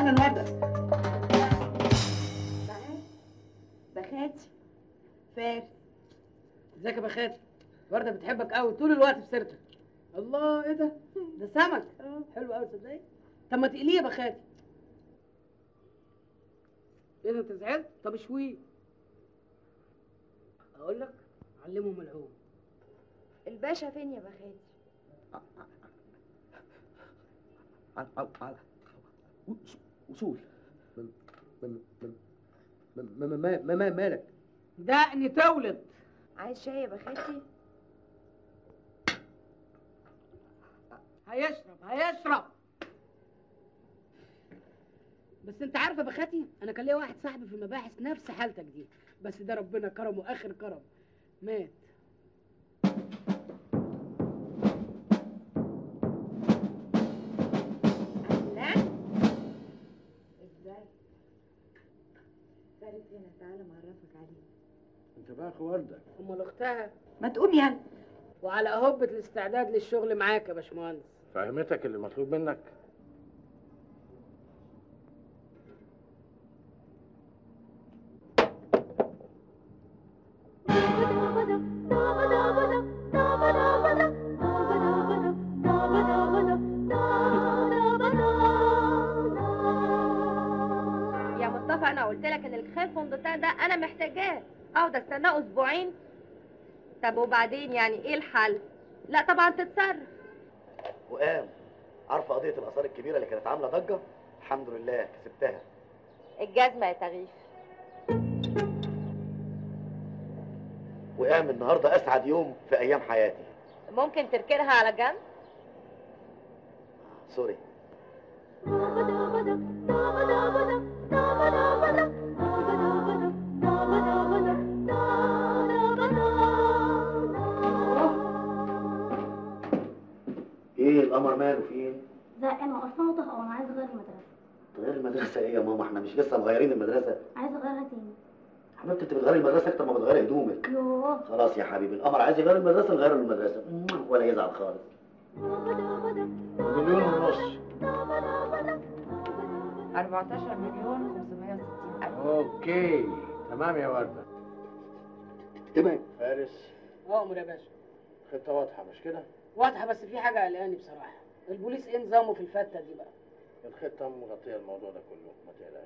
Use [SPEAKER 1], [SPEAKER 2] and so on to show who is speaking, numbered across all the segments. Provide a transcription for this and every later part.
[SPEAKER 1] اهلا ورده
[SPEAKER 2] بخاتي فارس
[SPEAKER 1] ازيك يا بخاتي ورده بتحبك قوي طول الوقت في سيرتك الله ايه ده ده سمك حلو قوي تصدقي طب ما تقليه يا بخاتي ايه ده انت زعلت طب اشويه اقول لك علمه ملعوب
[SPEAKER 2] الباشا فين يا بخاتي
[SPEAKER 3] على على على وصول ما ما ما ما ما ما ما مالك
[SPEAKER 1] دقني تولد
[SPEAKER 2] عايز شاي يا بخاتي
[SPEAKER 1] هيشرب هيشرب بس انت عارفه يا بخاتي انا كان ليا واحد صاحبي في المباحث نفس حالتك دي بس ده ربنا كرمه اخر كرم مات
[SPEAKER 2] لا ازاي فارس هنا تعالى معرفك عليه
[SPEAKER 3] انت بقى اخو ورده
[SPEAKER 1] امال اختها
[SPEAKER 2] ما تقوم يلا
[SPEAKER 1] وعلى هبة الاستعداد للشغل معاك يا باشمهندس
[SPEAKER 3] فهمتك اللي مطلوب منك
[SPEAKER 2] يا مصطفى انا قلت لك ان الخير فندقان ده انا محتاجاه اقعد استناه اسبوعين طب وبعدين يعني ايه الحل لا طبعا تتصرف
[SPEAKER 4] وقام عارفه قضيه الاثار الكبيره اللي كانت عامله ضجه الحمد لله كسبتها
[SPEAKER 2] الجزمه يا تغيير
[SPEAKER 4] وقام النهارده اسعد يوم في ايام حياتي
[SPEAKER 2] ممكن تركنها على جنب
[SPEAKER 4] سوري ايه القمر ماله في ايه
[SPEAKER 5] زهقانة أصلا وطهقانة أنا عايزة أغير المدرسة
[SPEAKER 4] تغير المدرسه ايه يا ماما احنا مش لسه مغيرين المدرسه
[SPEAKER 5] عايزة أغيرها تاني
[SPEAKER 4] حبيبتي انت بتغيري المدرسه اكتر ما بتغيري هدومك
[SPEAKER 5] يوه
[SPEAKER 4] خلاص يا حبيبي القمر عايز يغير المدرسه نغير له المدرسه ولا يزعل خالص
[SPEAKER 3] مليون ونص
[SPEAKER 2] 14 مليون 560 ألف
[SPEAKER 3] اوكي تمام يا ورده
[SPEAKER 4] تمام
[SPEAKER 3] فارس
[SPEAKER 1] اؤمر يا باشا
[SPEAKER 3] خطه واضحه مش كده
[SPEAKER 1] واضحه بس في حاجه قلقاني بصراحه البوليس ايه نظامه في الفته دي بقى
[SPEAKER 3] الخطه مغطيه الموضوع ده كله ما تقلقش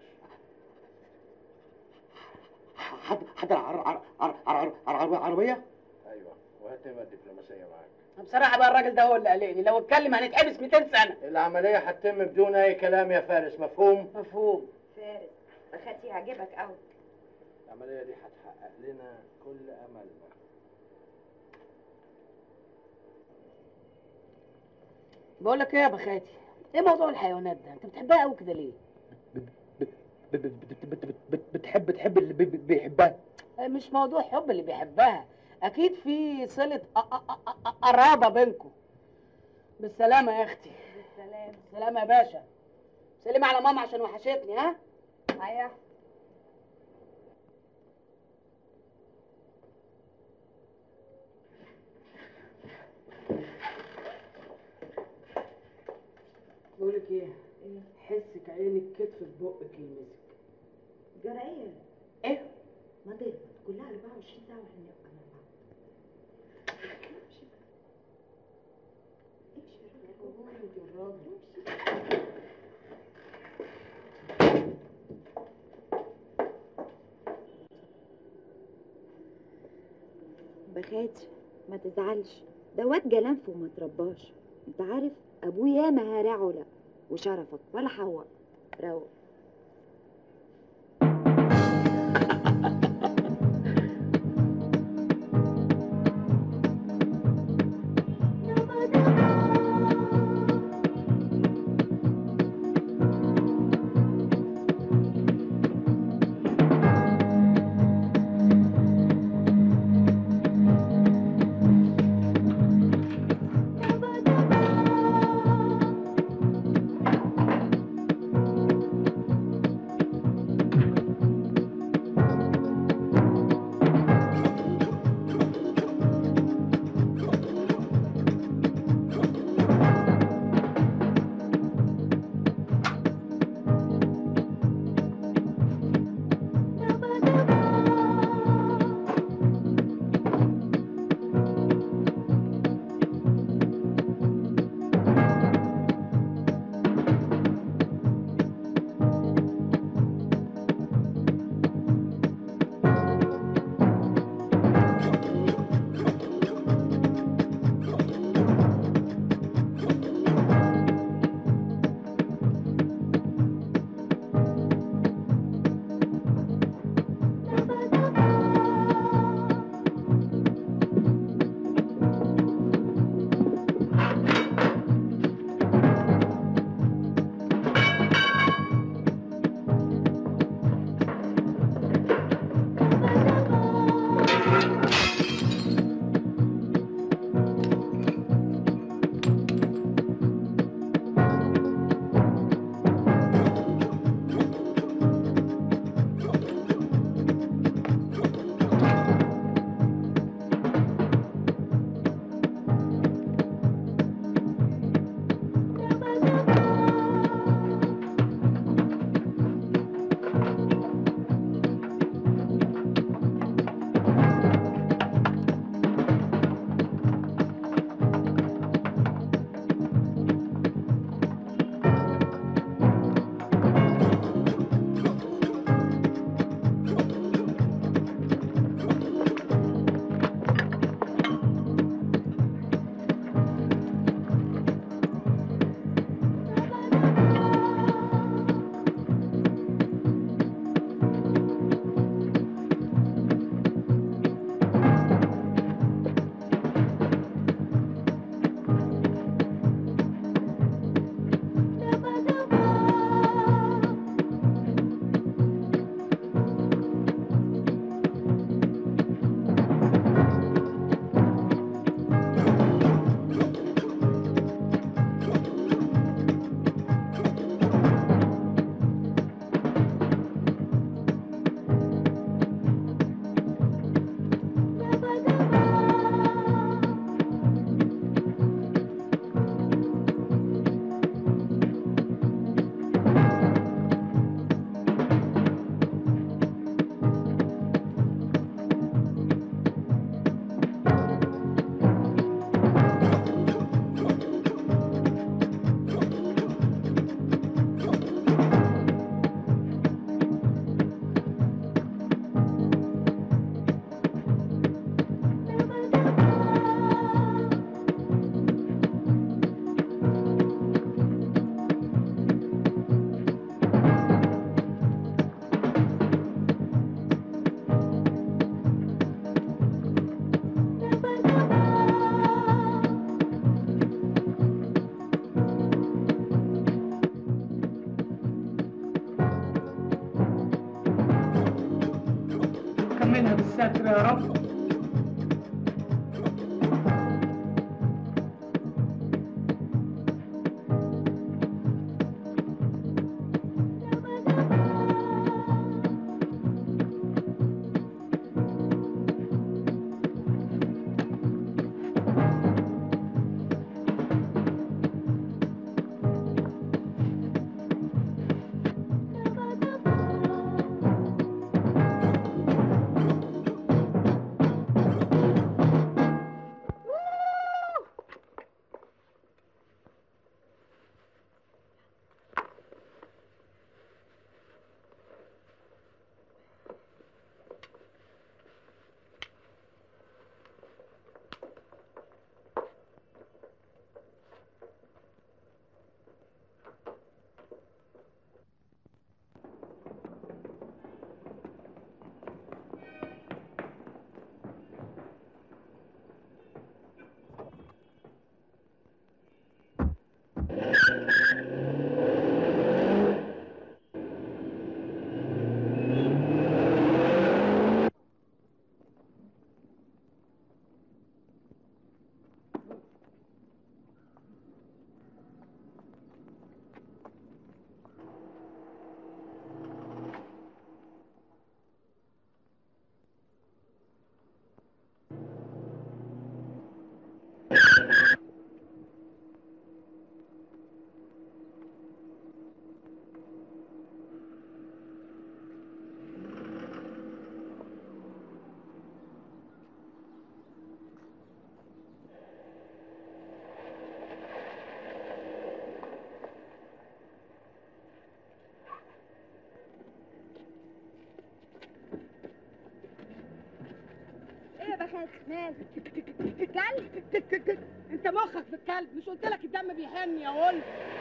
[SPEAKER 4] حد حد عر عر عر عر عر عربيه
[SPEAKER 3] ايوه وهات نمره دبلوماسيه معاك
[SPEAKER 1] بصراحه بقى الراجل ده هو اللي قلقني لو اتكلم هنتحبس 200 سنه
[SPEAKER 3] العمليه هتتم بدون اي كلام يا فارس مفهوم
[SPEAKER 1] مفهوم
[SPEAKER 2] فارس بخاتي هعجبك قوي
[SPEAKER 3] العمليه دي هتحقق لنا كل املنا
[SPEAKER 1] بقول لك ايه يا بخاتي ايه موضوع الحيوانات ده انت بتحبها قوي كده ليه
[SPEAKER 3] بتحب تحب اللي بيحبها
[SPEAKER 1] آه، مش موضوع حب اللي بيحبها اكيد في صله أ- أ- أ- أ- قرابه بينكم بالسلامه يا اختي
[SPEAKER 2] سلام
[SPEAKER 1] سلام يا باشا سلمي على ماما عشان وحشتني ها
[SPEAKER 2] ايوه
[SPEAKER 1] بقول لك ايه حسك عينك كتف في بقك يلمسك
[SPEAKER 2] جرائية
[SPEAKER 1] ايه
[SPEAKER 2] ما تغلط كلها 24 ساعة واحنا نبقى مع بعض بخاتي ما تزعلش ده واد جلنف وما ترباش انت عارف ابوه ياما هرعه لا وشرفك ولا حوا روق
[SPEAKER 3] ستر يا رب
[SPEAKER 2] ايه يا بخات مالك كلب
[SPEAKER 1] انت مخك في الكلب مش قلت لك الدم بيحن يا ولد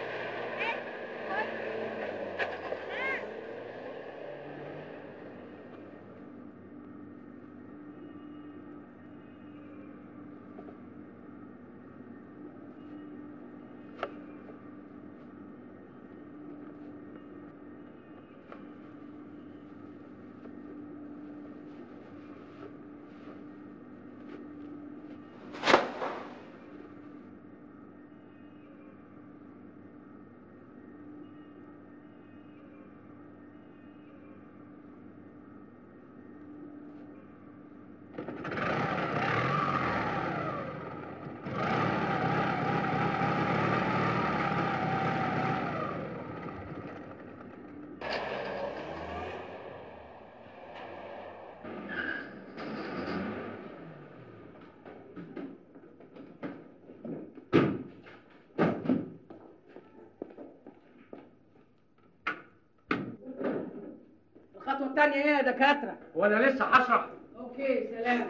[SPEAKER 1] الخطوة الثانية ايه يا دكاترة؟
[SPEAKER 3] وانا لسه هشرح
[SPEAKER 1] اوكي سلام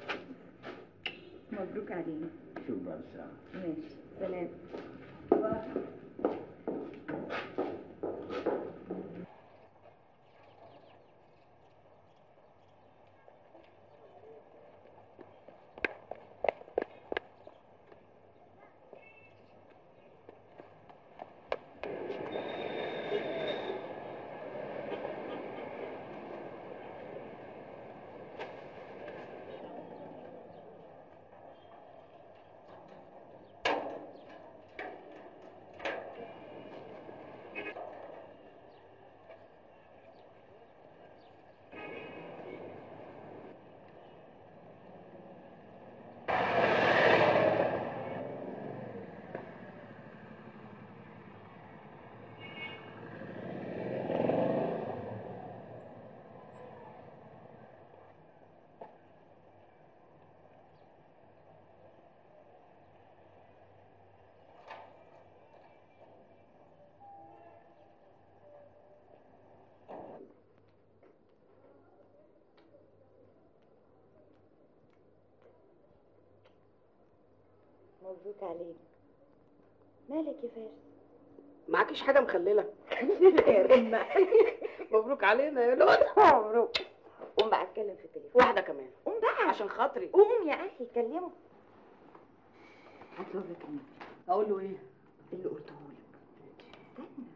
[SPEAKER 2] مبروك علينا
[SPEAKER 3] شوف بقى الساعة
[SPEAKER 2] ماشي سلام مبروك عليك مالك يا فارس
[SPEAKER 1] معكيش حاجة مخللة
[SPEAKER 2] يا رمة
[SPEAKER 1] مبروك علينا يا لولا
[SPEAKER 2] مبروك قوم بقى اتكلم في التليفون
[SPEAKER 1] واحدة كمان
[SPEAKER 2] قوم بقى
[SPEAKER 1] عشان خاطري
[SPEAKER 2] قوم يا اخي كلمه هطلب لك مين
[SPEAKER 1] اقول له ايه؟
[SPEAKER 2] اللي قلته لك استنى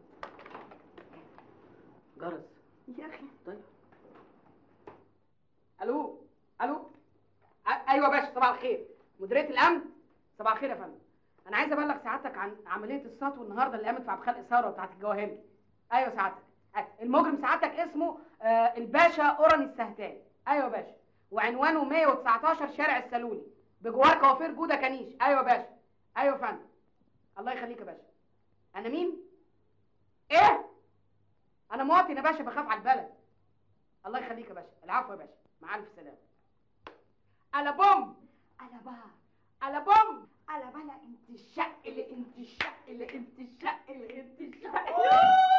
[SPEAKER 1] جرس
[SPEAKER 2] يا اخي
[SPEAKER 1] طيب الو الو أ- ايوه يا باشا صباح الخير مديريه الامن صباح الخير يا فندم انا عايز ابلغ سعادتك عن عمليه السطو النهارده اللي قامت في عبد الخالق ثروه بتاعت الجواهرجي ايوه سعادتك أ- المجرم سعادتك اسمه آه الباشا اوراني السهتاني ايوه يا باشا وعنوانه 119 شارع السلولي بجوار كوافير جوده كنيش ايوه يا باشا ايوه يا فندم الله يخليك يا باشا انا مين ايه انا مواطن يا باشا بخاف على البلد الله يخليك يا باشا العفو يا باشا مع الف سلامه على بوم على بار على بوم على بلا انت الشقل انت الشقل انت الشقل انت الشقل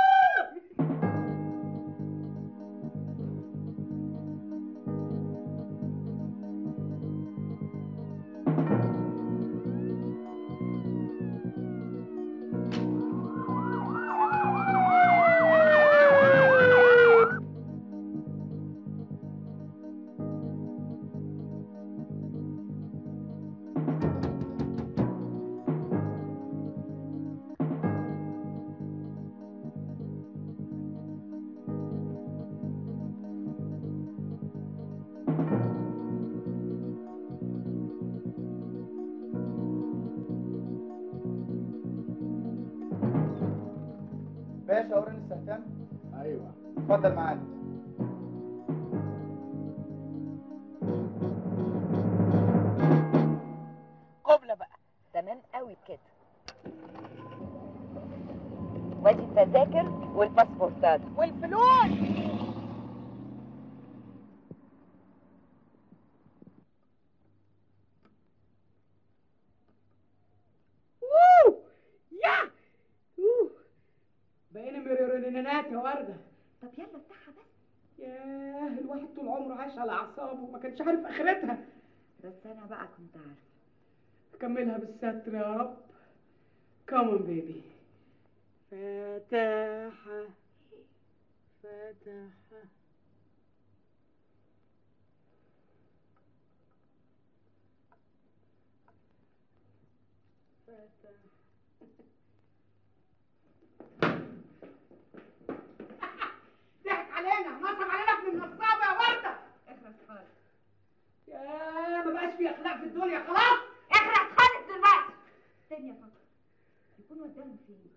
[SPEAKER 6] باشا اوران السهتان
[SPEAKER 3] ايوه
[SPEAKER 6] اتفضل معانا
[SPEAKER 1] قبله بقى
[SPEAKER 2] تمام قوي كده وادي التذاكر والباسبورتات
[SPEAKER 1] والفلوس ووو! يا أوه. بقينا مريرينات يا ورده
[SPEAKER 2] طب يلا افتحها بس
[SPEAKER 1] ياه الواحد طول عمره عايش على اعصابه وما كانش عارف اخرتها
[SPEAKER 2] بس انا بقى كنت عارفه
[SPEAKER 1] كملها بالستر يا رب كمان بيبي فتحة فتحة فتحة ضحك علينا نصب علينا ابن النصابة يا وردة
[SPEAKER 2] اخرس خالص
[SPEAKER 1] يا ما بقاش في اخلاق في الدنيا خلاص
[SPEAKER 2] اخرس خالص دلوقتي استني افكر يكون قدامي فين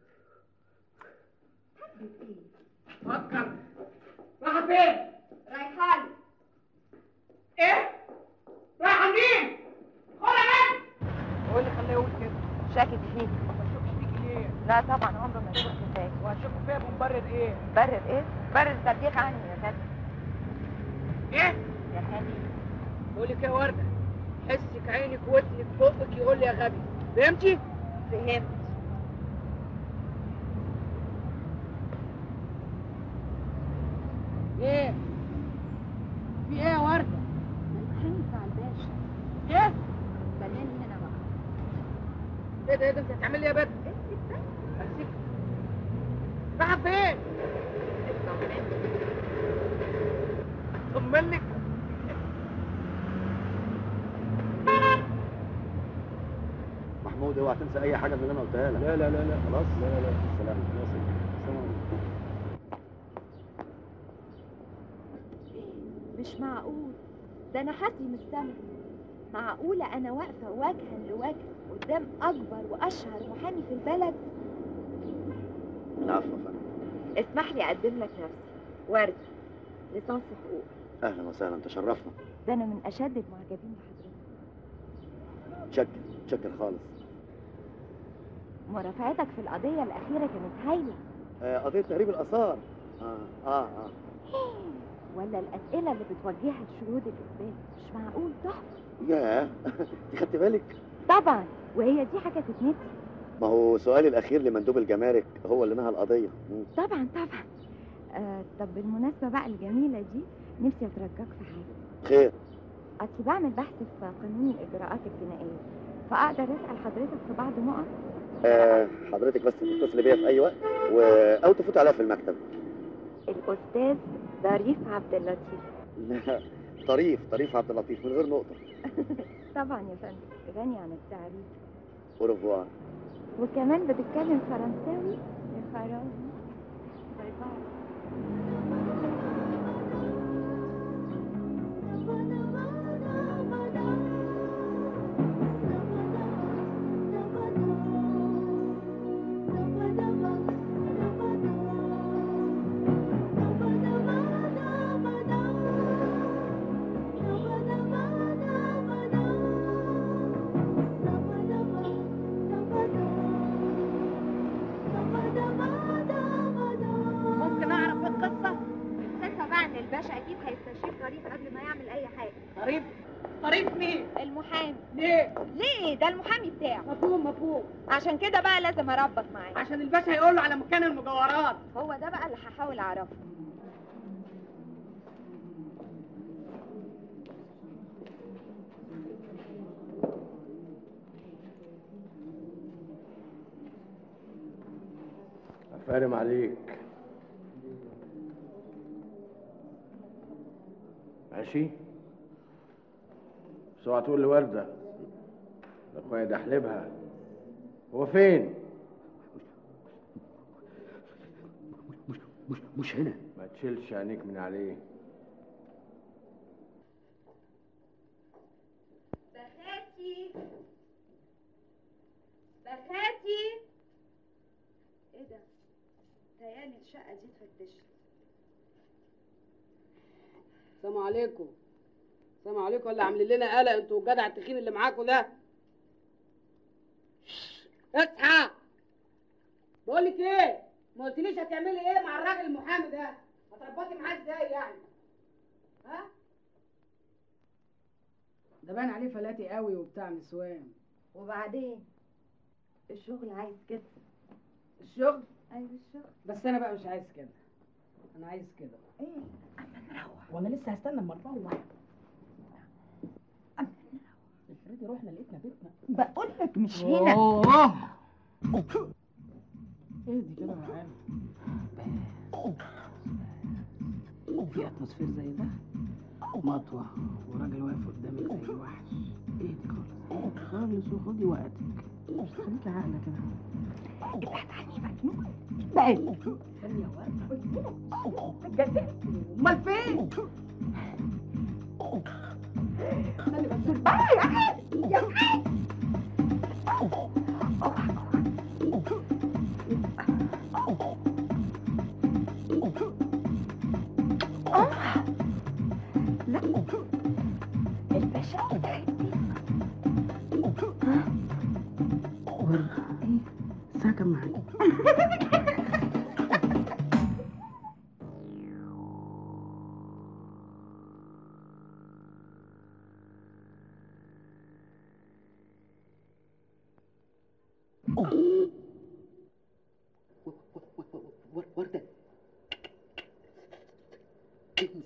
[SPEAKER 2] حبة ايه
[SPEAKER 1] فكر رايحة فين؟
[SPEAKER 2] رايحالي
[SPEAKER 1] ايه؟ رايحة منين؟ خدها من هو اللي خلاه يقول كده
[SPEAKER 2] شاكك فيك
[SPEAKER 1] ما تشوفش فيك ليه؟
[SPEAKER 2] لا طبعا عمره ما يشوف فيك
[SPEAKER 1] وهشوفه فيها بمبرر ايه؟
[SPEAKER 2] برر ايه برر تبليغ عني يا غالي
[SPEAKER 1] ايه؟
[SPEAKER 2] يا غالي
[SPEAKER 1] بقول لك ايه يا وردة حسك عينك ودنك بقك يقول لي يا غبي فهمتي؟
[SPEAKER 2] فهمت
[SPEAKER 1] ايه؟ في ايه يا وردة؟
[SPEAKER 2] المحامي بتاع الباشا
[SPEAKER 1] ايه؟
[SPEAKER 2] بلاني هنا بقى
[SPEAKER 1] ايه ده ايه ده انت هتعمل لي ايه يا بنت؟ امسك رايحة فين؟ طمنك
[SPEAKER 4] محمود اوعى تنسى اي حاجه من اللي انا قلتها لك
[SPEAKER 3] لا لا لا لا
[SPEAKER 4] خلاص
[SPEAKER 3] لا لا لا
[SPEAKER 4] السلام
[SPEAKER 3] السلام عليكم.
[SPEAKER 2] مش معقول ده انا حظي من السما معقولة أنا واقفة وجها لوجه قدام أكبر وأشهر محامي في البلد
[SPEAKER 4] العفو يا فندم
[SPEAKER 2] اسمح لي أقدم لك نفسي وردة ليسانس حقوق
[SPEAKER 4] اهلا وسهلا تشرفنا
[SPEAKER 2] ده أنا من أشد المعجبين بحضرتك
[SPEAKER 4] تشكر تشكر خالص
[SPEAKER 2] مرافعتك في القضية الأخيرة كانت هايلة
[SPEAKER 4] آه قضيه تهريب الاثار اه اه اه
[SPEAKER 2] ولا الأسئلة اللي بتوجهها لشهود الإثبات مش معقول تحفة
[SPEAKER 4] ياه انت خدت بالك
[SPEAKER 2] طبعا وهي دي حاجة تتنسي
[SPEAKER 4] ما هو سؤالي الاخير لمندوب الجمارك هو اللي نهى القضيه مم.
[SPEAKER 2] طبعا طبعا آه طب بالمناسبة بقى الجميلة دي نفسي أترجاك في حاجة
[SPEAKER 4] خير
[SPEAKER 2] أصلي بعمل بحث في قانون الإجراءات الجنائية فأقدر أسأل حضرتك في بعض نقط
[SPEAKER 4] آه حضرتك بس تتصل بيا في اي وقت و... او تفوت عليا في المكتب
[SPEAKER 2] الأستاذ ظريف عبد اللطيف
[SPEAKER 4] لا طريف طريف عبد اللطيف من غير نقطه
[SPEAKER 2] طبعا يا فندم غني عن التعريف
[SPEAKER 4] اورفوار
[SPEAKER 2] وكمان بتتكلم فرنساوي يا خرابي باي باي
[SPEAKER 1] قريب قريب مين
[SPEAKER 2] المحامي
[SPEAKER 1] ليه
[SPEAKER 2] ليه ده المحامي بتاعه
[SPEAKER 1] مفهوم مفهوم
[SPEAKER 2] عشان كده بقى لازم اربط معاه
[SPEAKER 1] عشان الباشا يقول له على مكان المجوهرات
[SPEAKER 2] هو ده بقى اللي هحاول اعرفه
[SPEAKER 3] افارم عليك ماشي بس اوعى تقول لوردة اخويا ده احلبها هو فين؟
[SPEAKER 4] مش مش مش هنا
[SPEAKER 3] ما تشيلش عينيك من عليه
[SPEAKER 2] بخاتي بخاتي ايه ده تهيألي الشقة دي اتفتشت
[SPEAKER 1] السلام عليكم السلام عليكم اللي عاملين لنا قلق انتوا والجدع التخين اللي معاكم ده اصحى بقول لك ايه ما قلتليش هتعملي ايه مع الراجل المحامي ده هتربطي معاه ازاي يعني ها ده باين عليه فلاتي قوي وبتاع نسوان
[SPEAKER 2] وبعدين الشغل عايز كده
[SPEAKER 1] الشغل
[SPEAKER 2] ايوه الشغل
[SPEAKER 1] بس انا بقى مش عايز كده انا عايز كده
[SPEAKER 2] ايه اما نروح
[SPEAKER 1] وانا لسه هستنى اما نروح افرضي رحنا لقيتنا بيتنا
[SPEAKER 2] بقول لك مش هنا
[SPEAKER 1] اوه اهدي كده معانا في اتموسفير زي ده مطوة وراجل واقف قدامك زي الوحش اهدي خالص خالص وخدي وقتك خليكي عاقلة كده
[SPEAKER 2] ابعد عني مجنون ابعد
[SPEAKER 1] ثانية واقفة امال فين؟ استني بس
[SPEAKER 2] آه يا عادي يا عادي آه. لا الباشا كده
[SPEAKER 1] ورد الساعة كام معاكي؟
[SPEAKER 4] وردة كنز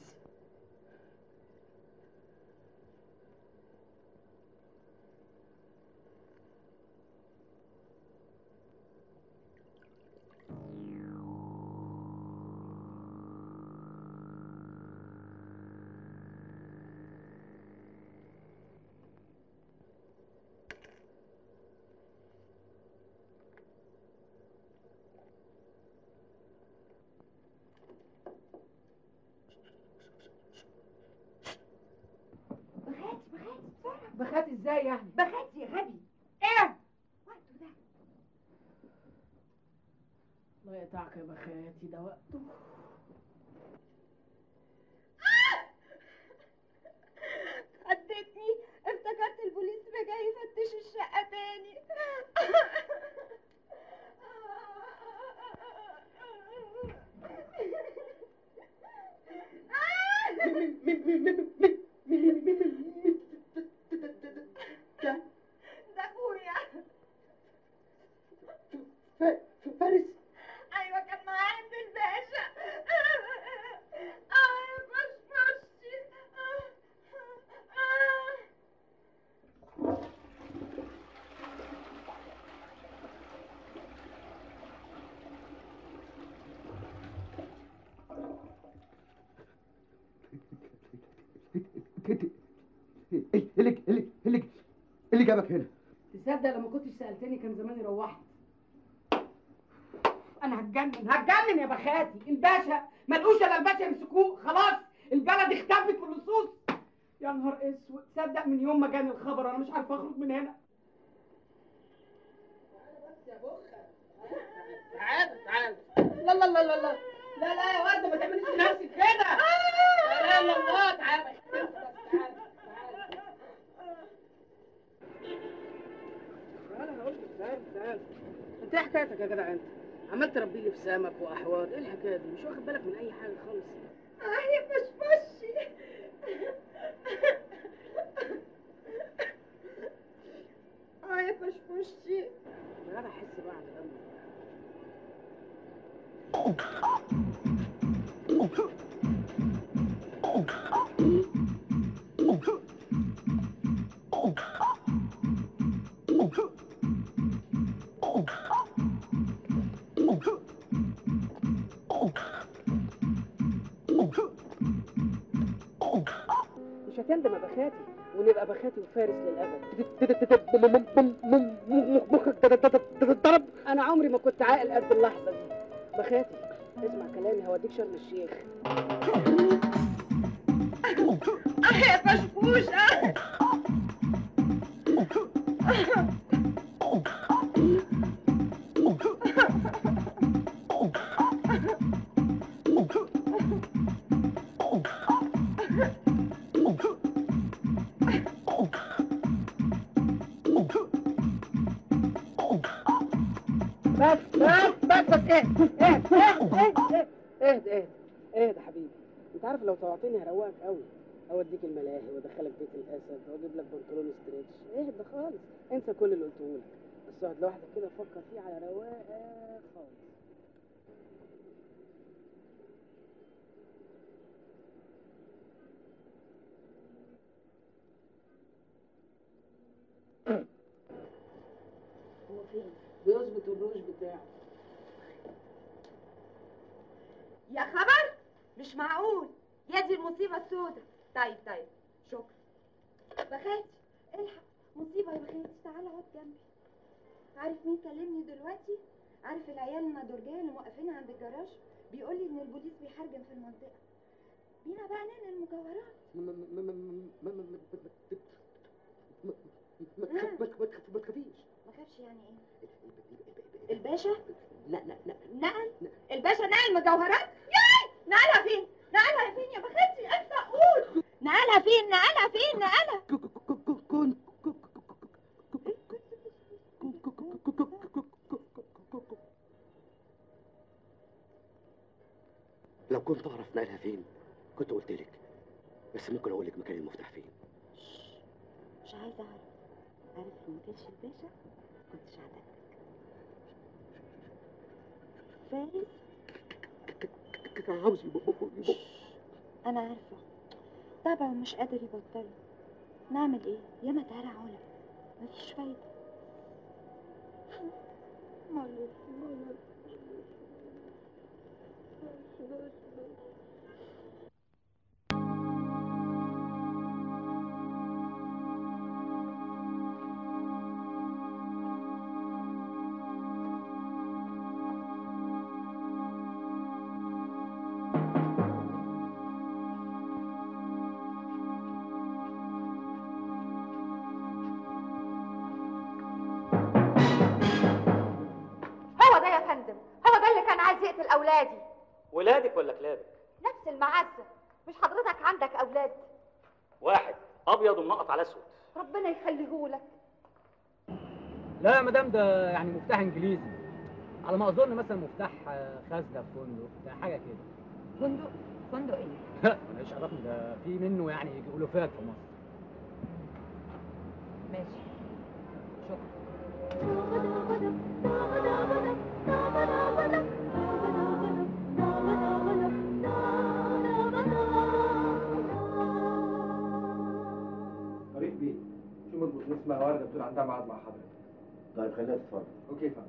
[SPEAKER 2] بخاتي بخاتي بسرعة
[SPEAKER 1] بخات ازاي يعني؟
[SPEAKER 2] بخاتي يا غبي
[SPEAKER 1] ايه؟
[SPEAKER 2] وقته ده
[SPEAKER 1] الله يقطعك يا بخاتي ده وقته
[SPEAKER 2] خدتني افتكرت البوليس جاي يفتش الشقة تاني ده اخويا
[SPEAKER 4] فارس
[SPEAKER 2] ايوه كان معاه عند الباشا اه يا فشفشتي
[SPEAKER 4] اللي اللي اللي اللي جابك هنا
[SPEAKER 1] تصدق لما كنتش سألتني كان زماني روحت انا هتجنن هتجنن يا بخاتي الباشا ملقوش الا الباشا يمسكوه خلاص البلد اختفت واللصوص يا نهار اسود تصدق من يوم ما جاني الخبر انا مش عارفه اخرج من هنا بس يا بخه تعال تعال لا لا لا لا لا لا لا يا ورده ما تعمليش نفسك كده لا لا لا الله تعال تعال تعال تعال انا قلت تعال تعال انت ايه حكايتك يا جدع انت عمال تربي لي في سمك واحواض ايه الحكايه دي مش واخد بالك من اي حاجه خالص
[SPEAKER 2] اه يا فشفشي
[SPEAKER 1] مش هتندم يا بخاتي ونبقى بخاتي وفارس للابد
[SPEAKER 3] مخك ضرب
[SPEAKER 1] انا عمري ما كنت عاقل قد اللحظه دي بخاتي اسمع كلامي هوديك شرم الشيخ
[SPEAKER 2] يا فشفوش
[SPEAKER 1] بس بس بس بس ايه ايه ايه ايه ايه ايه ايه ده حبيبي انت عارف لو طوعتني هروقك قوي اوديك الملاهي وادخلك بيت الاسد واجيب لك بنطلون ستريتش ايه ده خالص انسى كل اللي قلته لك بس اقعد لوحدك كده فكر فيه على رواقه خالص
[SPEAKER 2] هو فين
[SPEAKER 1] بيظبط الروج بتاعه
[SPEAKER 2] يا خبر مش معقول يا دي المصيبة السوداء طيب طيب شكرا بخاتي الحق مصيبة يا بخاتي تعالى اقعد جنبي عارف مين كلمني دلوقتي عارف العيال النضرجية اللي موقفين عند الجراج بيقول لي ان البوليس بيحرجم في المنطقة بينا بقى ننقل المجوهرات
[SPEAKER 3] ما تخافيش
[SPEAKER 2] ما خافش يعني ايه الباشا
[SPEAKER 3] لا لا لا
[SPEAKER 2] نقل الباشا نقل مجوهرات ياي نقلها فين نقلها فين يا بختي انت قول نقلها فين نقلها فين نقلها
[SPEAKER 3] كون لو كنت اعرف نقلها فين كنت قلت لك بس ممكن اقول لك مكان المفتاح فين
[SPEAKER 2] مش عايزه اعرف عارف لو ما كانش الباشا كنتش هعتقد فارس
[SPEAKER 3] عاوز
[SPEAKER 2] انا عارفه طبعا مش قادر يبطل نعمل ايه ياما تعالى علا مفيش فايده معلش معلش هو ده يا فندم هو ده اللي كان عايز يقتل اولادي
[SPEAKER 7] ولادك ولا كلابك؟
[SPEAKER 2] نفس المعزه مش حضرتك عندك اولاد
[SPEAKER 7] واحد ابيض ومنقط على اسود
[SPEAKER 2] ربنا يخليهولك
[SPEAKER 8] لا يا مدام ده يعني مفتاح انجليزي على ما اظن مثلا مفتاح آه، خزنه في فندق ده حاجه كده
[SPEAKER 2] فندق فندق ايه
[SPEAKER 8] ماليش عرفني ده في منه يعني يجي الوفات في مصر
[SPEAKER 2] ماشي شكرا
[SPEAKER 6] طريق بيه شوف البطولة اسمها وردة بتقول عندها ميعاد مع حضرتك
[SPEAKER 4] طيب خليها تتفرج
[SPEAKER 6] اوكي فهمت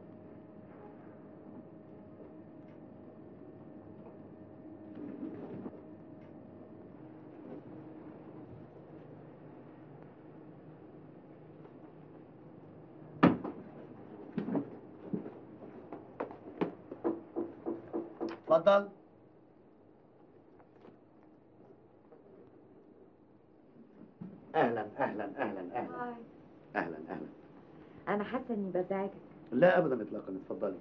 [SPEAKER 4] اتفضل اهلا اهلا اهلا اهلا اهلا اهلا
[SPEAKER 2] انا حاسه اني بزعجك
[SPEAKER 4] لا ابدا اطلاقا اتفضلي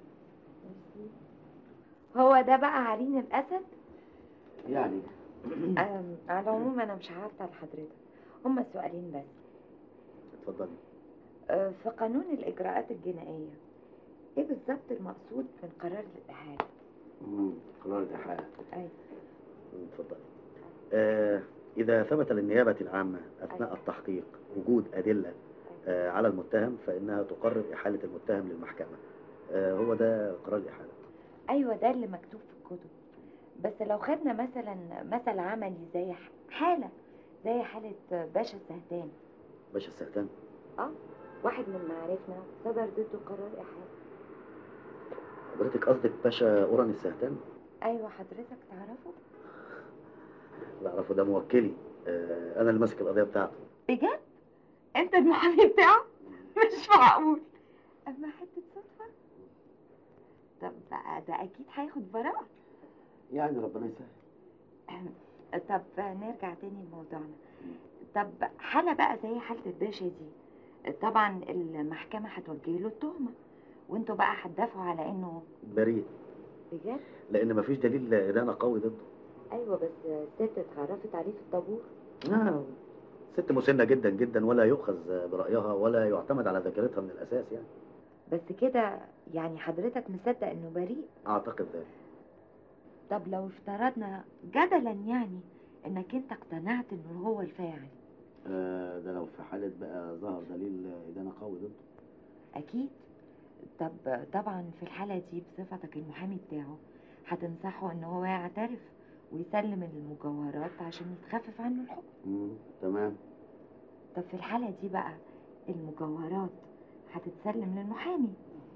[SPEAKER 2] هو ده بقى عرين الاسد
[SPEAKER 4] يعني
[SPEAKER 2] أم، على العموم انا مش عارفه لحضرتك هما سؤالين بس
[SPEAKER 4] اتفضلي
[SPEAKER 2] أه، في قانون الاجراءات الجنائيه ايه بالظبط المقصود من قرار الاحاله
[SPEAKER 4] مم، قرار الإحالة
[SPEAKER 2] ايوه
[SPEAKER 4] اتفضلي آه إذا ثبت للنيابة العامة أثناء
[SPEAKER 2] أيوة.
[SPEAKER 4] التحقيق وجود أدلة آه على المتهم فإنها تقرر إحالة المتهم للمحكمة آه هو ده قرار الاحاله
[SPEAKER 2] ايوه ده اللي مكتوب في الكتب بس لو خدنا مثلا مثل عملي زي ح- حاله زي حاله باشا السهتان
[SPEAKER 4] باشا السهتان
[SPEAKER 2] اه واحد من معارفنا صدر ضده قرار احاله
[SPEAKER 4] حضرتك قصدك باشا اوران السهتان
[SPEAKER 2] ايوه حضرتك تعرفه
[SPEAKER 4] لا اعرفه ده موكلي آه انا اللي ماسك القضيه بتاعته
[SPEAKER 2] بجد انت المحامي بتاعه مش معقول اما حته صدفه طب ده, ده اكيد هياخد براءه
[SPEAKER 4] يعني ربنا يسهل
[SPEAKER 2] طب نرجع تاني لموضوعنا طب حالة بقى زي حالة الباشا دي طبعا المحكمة هتوجه له التهمة وانتوا بقى هتدافعوا على انه
[SPEAKER 4] بريء
[SPEAKER 2] بجد
[SPEAKER 4] لان مفيش دليل ادانه قوي ضده
[SPEAKER 2] ايوه بس الست اتعرفت عليه في الطابور
[SPEAKER 4] آه. ست مسنه جدا جدا ولا يؤخذ برايها ولا يعتمد على ذاكرتها من الاساس يعني
[SPEAKER 2] بس كده يعني حضرتك مصدق انه بريء
[SPEAKER 4] اعتقد ذلك
[SPEAKER 2] طب لو افترضنا جدلا يعني انك انت اقتنعت انه هو الفاعل
[SPEAKER 4] آه ده لو في حاله بقى ظهر دليل ادانه قوي ضده
[SPEAKER 2] اكيد طب طبعا في الحالة دي بصفتك المحامي بتاعه هتنصحه ان هو يعترف ويسلم المجوهرات عشان يتخفف عنه الحكم
[SPEAKER 4] مم. تمام
[SPEAKER 2] طب في الحالة دي بقى المجوهرات هتتسلم للمحامي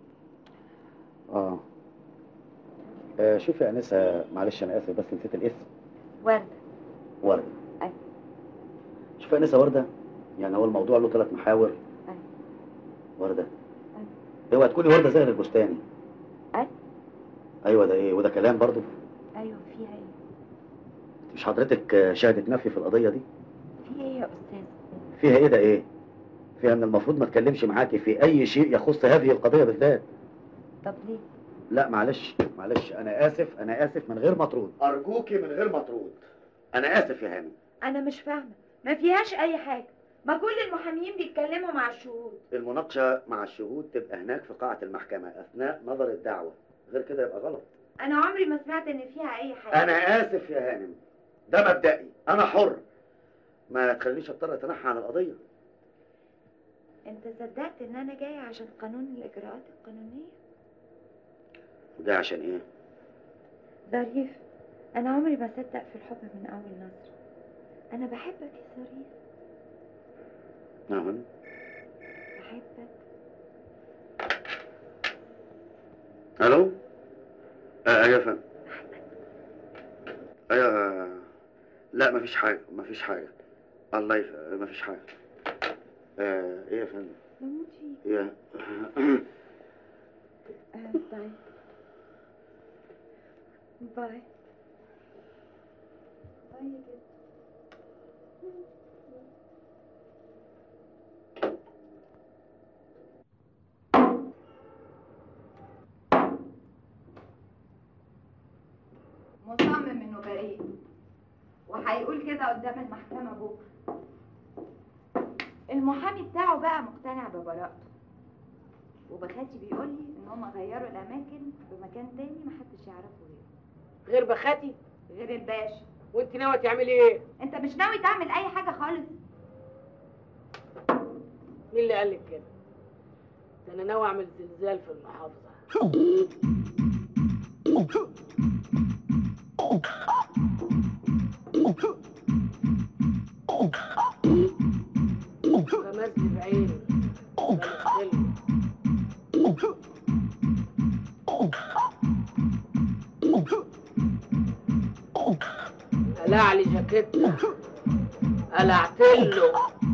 [SPEAKER 4] اه آه، شوفي يا انسه معلش انا اسف بس نسيت الاسم
[SPEAKER 2] وردة
[SPEAKER 4] ورده
[SPEAKER 2] أيوة.
[SPEAKER 4] شوفي يا انسه ورده يعني هو الموضوع له ثلاث محاور
[SPEAKER 2] أيوة.
[SPEAKER 4] ورده اوعى تكوني ورده زي البستاني
[SPEAKER 2] أيوة.
[SPEAKER 4] ايوه ده ايه وده كلام برضو
[SPEAKER 2] ايوه فيها ايه
[SPEAKER 4] مش حضرتك آه، شهدت نفي في القضيه دي
[SPEAKER 2] في ايه يا استاذ
[SPEAKER 4] فيها ايه ده ايه فيها ان المفروض ما اتكلمش معاكي في اي شيء يخص هذه القضيه بالذات
[SPEAKER 2] طب ليه
[SPEAKER 4] لا معلش معلش انا اسف انا اسف من غير مطرود ارجوكي من غير مطرود انا اسف يا هاني
[SPEAKER 2] انا مش فاهمة ما فيهاش اي حاجة ما كل المحاميين بيتكلموا مع الشهود
[SPEAKER 4] المناقشه مع الشهود تبقى هناك في قاعه المحكمه اثناء نظر الدعوه غير كده يبقى غلط
[SPEAKER 2] انا عمري ما سمعت ان فيها اي حاجة
[SPEAKER 4] انا اسف يا هانم ده مبدئي انا حر ما تخلينيش اضطر اتنحى عن القضيه
[SPEAKER 2] انت صدقت ان انا جاية عشان قانون الاجراءات القانونية
[SPEAKER 4] وده عشان ايه
[SPEAKER 2] ظريف انا عمري ما صدق في الحب من اول نظرة انا بحبك يا ظريف
[SPEAKER 4] نعم
[SPEAKER 2] بحبك
[SPEAKER 4] الو آه ايوه يا فندم ايوه آه، لا مفيش حاجه مفيش حاجه الله يف... مفيش حاجه آه ايه يا فندم
[SPEAKER 2] بموت فيك
[SPEAKER 4] ايه
[SPEAKER 2] آه، باي باي باي يا جد. مصمم انه بريء وهيقول كده قدام المحكمة بكرة المحامي بتاعه بقى مقتنع ببراءته وبخاتي بيقول لي ان هم غيروا الاماكن بمكان تاني محدش يعرفه غيره
[SPEAKER 1] غير بخاتي
[SPEAKER 2] غير الباشا
[SPEAKER 1] وانت ناويه تعملي ايه
[SPEAKER 2] انت مش ناوي تعمل اي حاجه خالص
[SPEAKER 1] مين اللي قال لك كده ده انا ناوي اعمل زلزال في المحافظه غمزت بعيني غمزت قلع لي جاكيتة قلعت له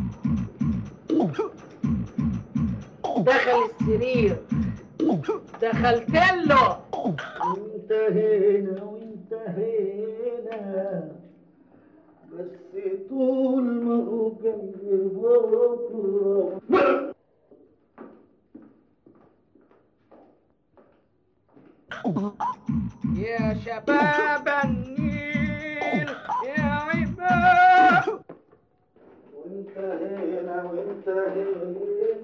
[SPEAKER 1] دخل السرير دخلت له
[SPEAKER 4] انتهينا وانتهينا بس طول ما هو جاي بكره
[SPEAKER 1] يا شباب النيل يا عباد
[SPEAKER 4] وانتهينا وانتهينا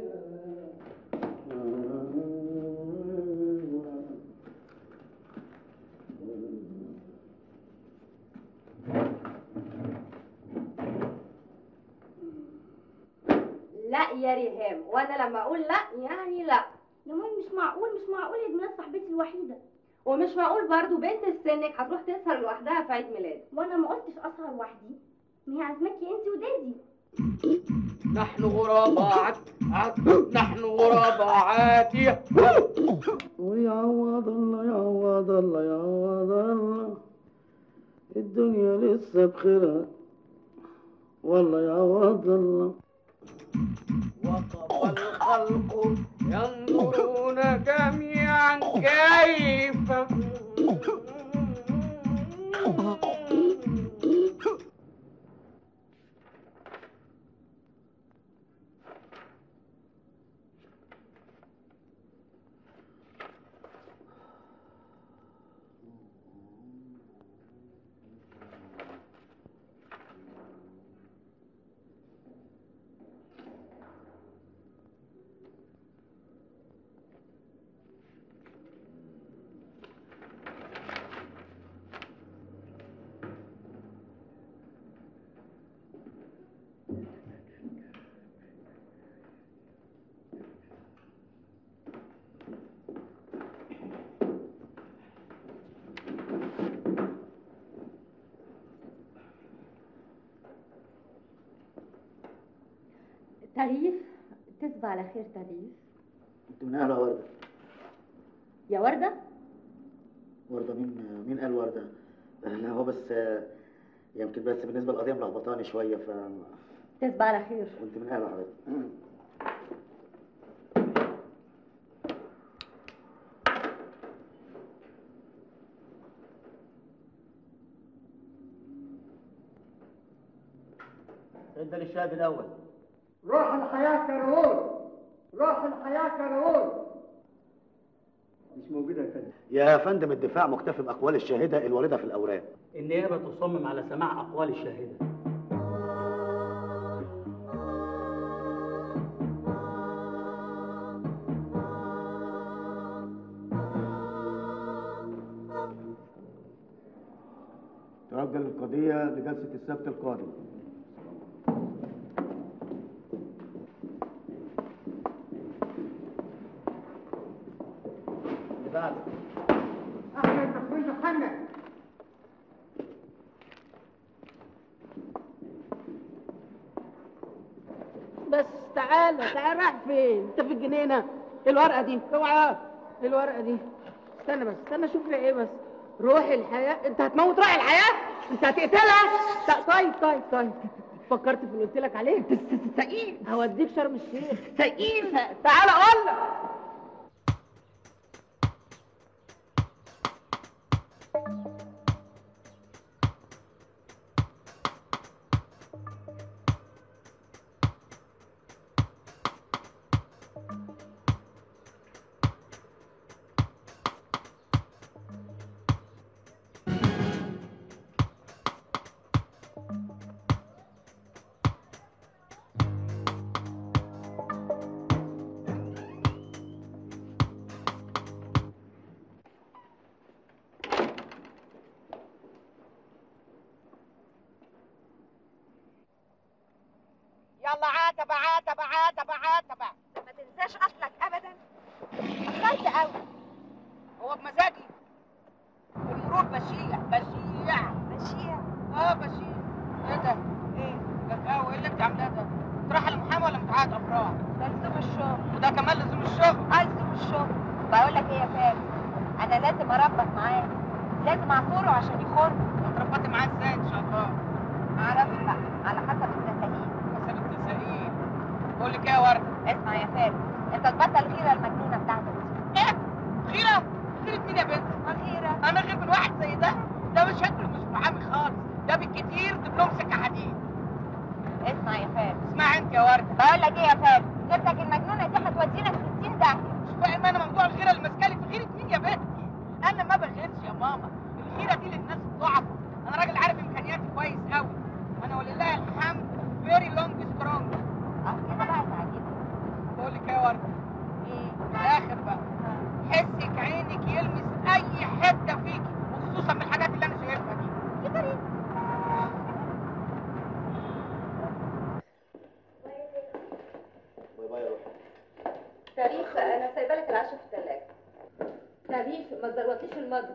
[SPEAKER 9] لا يا ريهام وانا لما اقول لا يعني لا
[SPEAKER 5] يا مامي مش معقول مش معقول عيد ميلاد صاحبتي الوحيده
[SPEAKER 2] ومش معقول برضو بنت في سنك هتروح تسهر لوحدها في عيد ميلاد
[SPEAKER 5] وانا ما قلتش اسهر لوحدي ما هي عزماكي انت ودادي
[SPEAKER 1] نحن غرباء عاد عاد نحن غرباء عادي
[SPEAKER 3] ويعوض الله يعوض الله يعوض الله الدنيا لسه بخيرها والله يعوض الله
[SPEAKER 1] وقف الخلق ينظرون جميعا كيف
[SPEAKER 2] تغييف تصبح على خير تغييف
[SPEAKER 3] انت من اهل ورده
[SPEAKER 2] يا وردة
[SPEAKER 3] ورده مين مين قال ورده لا هو بس آه، يمكن بس بالنسبه للقضيه ملخبطاني شويه ف
[SPEAKER 2] تصبح على خير
[SPEAKER 3] وانت من اهل حضرتك ادى للشاهد الاول
[SPEAKER 6] روح الحياة كرهون روح الحياة كرهون مش موجودة يا فندم
[SPEAKER 3] يا فندم الدفاع مكتفي باقوال الشاهده الوارده في الاوراق
[SPEAKER 8] النيابه تصمم على سماع اقوال الشاهده
[SPEAKER 3] ترجل القضيه لجلسه السبت القادم اللي بعده
[SPEAKER 6] أحمد تكوين محمد
[SPEAKER 1] بس تعالى تعالى رايح فين انت في الجنينه الورقه دي اوعى الورقه دي استنى بس استنى اشوف لي ايه بس روح الحياه انت هتموت روح الحياه انت هتقتلها ط- طيب طيب طيب فكرت في اللي قلت لك عليه سقيل هوديك شرم الشيخ سقيل تعالى اقول لك يلا عاتبة عاتبة عاتبة عاتبة
[SPEAKER 2] ما تنساش اصلك ابدا خايفة قوي
[SPEAKER 1] هو بمزاجي المرور بشيع بشيع
[SPEAKER 2] ماشية
[SPEAKER 1] اه بشيع ايه ده؟
[SPEAKER 2] ايه
[SPEAKER 1] كاكاو ايه اللي انت عاملاه ده؟ انت رايحة لمحامي ولا متعاقد افراح؟
[SPEAKER 2] ده لزوم الشغل
[SPEAKER 1] وده كمان لزوم الشغل
[SPEAKER 2] عايز لزوم الشغل بقول لك ايه يا فارس انا لازم اربط معاه لازم اعصره عشان يخر
[SPEAKER 1] هتربطي معاه ازاي ان شاء الله؟
[SPEAKER 2] اعرفش بقى على حسب التساليم
[SPEAKER 1] حسب التسائيل بقول لك ايه يا وردة؟
[SPEAKER 2] اسمع يا فارس انت تبطل الغيره المجنونه بتاعتك دي
[SPEAKER 1] ايه؟ غيرة؟ غيرة مين يا بنت؟
[SPEAKER 2] غيره
[SPEAKER 1] انا غير من واحد زي ده؟ ده مش شكله مش محامي خالص ده بالكتير دبلوم سكة حديد
[SPEAKER 2] اسمع يا فارس
[SPEAKER 1] اسمع انت يا وردة
[SPEAKER 2] بقول لك ايه يا فارس غيرتك المجنونه دي هتودينا في 60 داهيه
[SPEAKER 1] مش فاهم انا موضوع الغيرة اللي ماسكالي في غيرة مين يا بنتي؟ انا ما بغيرش يا ماما الغيرة دي للناس الضعف انا راجل عارف امكانياتي كويس قوي انا ولله الحمد فيري لونج سترونج
[SPEAKER 2] اه كده بقى تعجبني
[SPEAKER 1] بقول لك ايه يا وردة؟
[SPEAKER 2] ايه
[SPEAKER 1] في الاخر بقى حسك عينك يلمس اي حته فيكي وخصوصا من الحاجات اللي انا شايفها دي
[SPEAKER 2] كده ليه
[SPEAKER 3] باي باي يا روحي
[SPEAKER 2] شريف انا سايبه لك العشاء في الثلاجه شريف ما تزروطيش المطبخ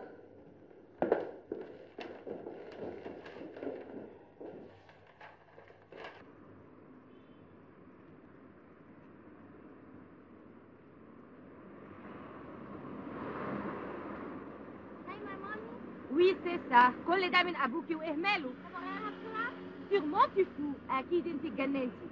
[SPEAKER 2] وي سيسا كل ده من ابوكي واهماله sûrement tu fous اكيد انت اتجننتي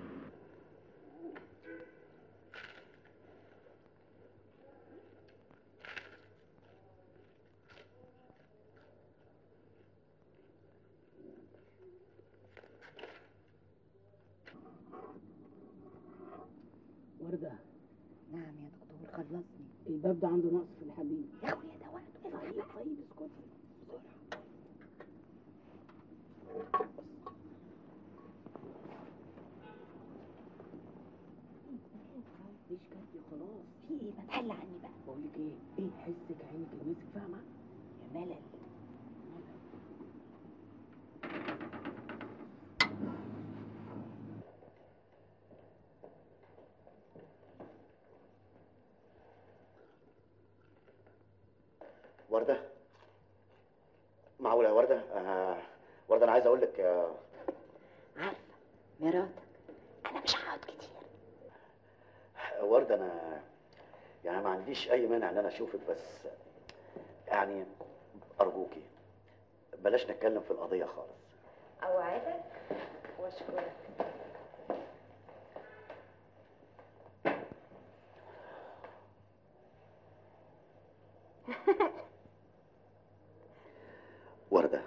[SPEAKER 1] وردة
[SPEAKER 9] نعم يا دكتور خلصني
[SPEAKER 1] الباب ده عنده نقص في الحديد
[SPEAKER 9] يا اخويا ده وقته
[SPEAKER 1] طيب طيب اسكت مفيش كافي خلاص
[SPEAKER 9] في ايه ما تحل عني بقى
[SPEAKER 1] بقول لك ايه ايه حسك عينك المسك فاهمه
[SPEAKER 9] يا ملل
[SPEAKER 4] وردة معقولة يا وردة آه وردة أنا عايز أقول لك آه
[SPEAKER 9] عارفه مراتك انا مش هقعد كتير
[SPEAKER 4] وردة أنا يعني ما عنديش أي مانع إن أنا أشوفك بس يعني أرجوكي بلاش نتكلم في القضية خالص
[SPEAKER 2] اوعدك واشكرك
[SPEAKER 4] وردة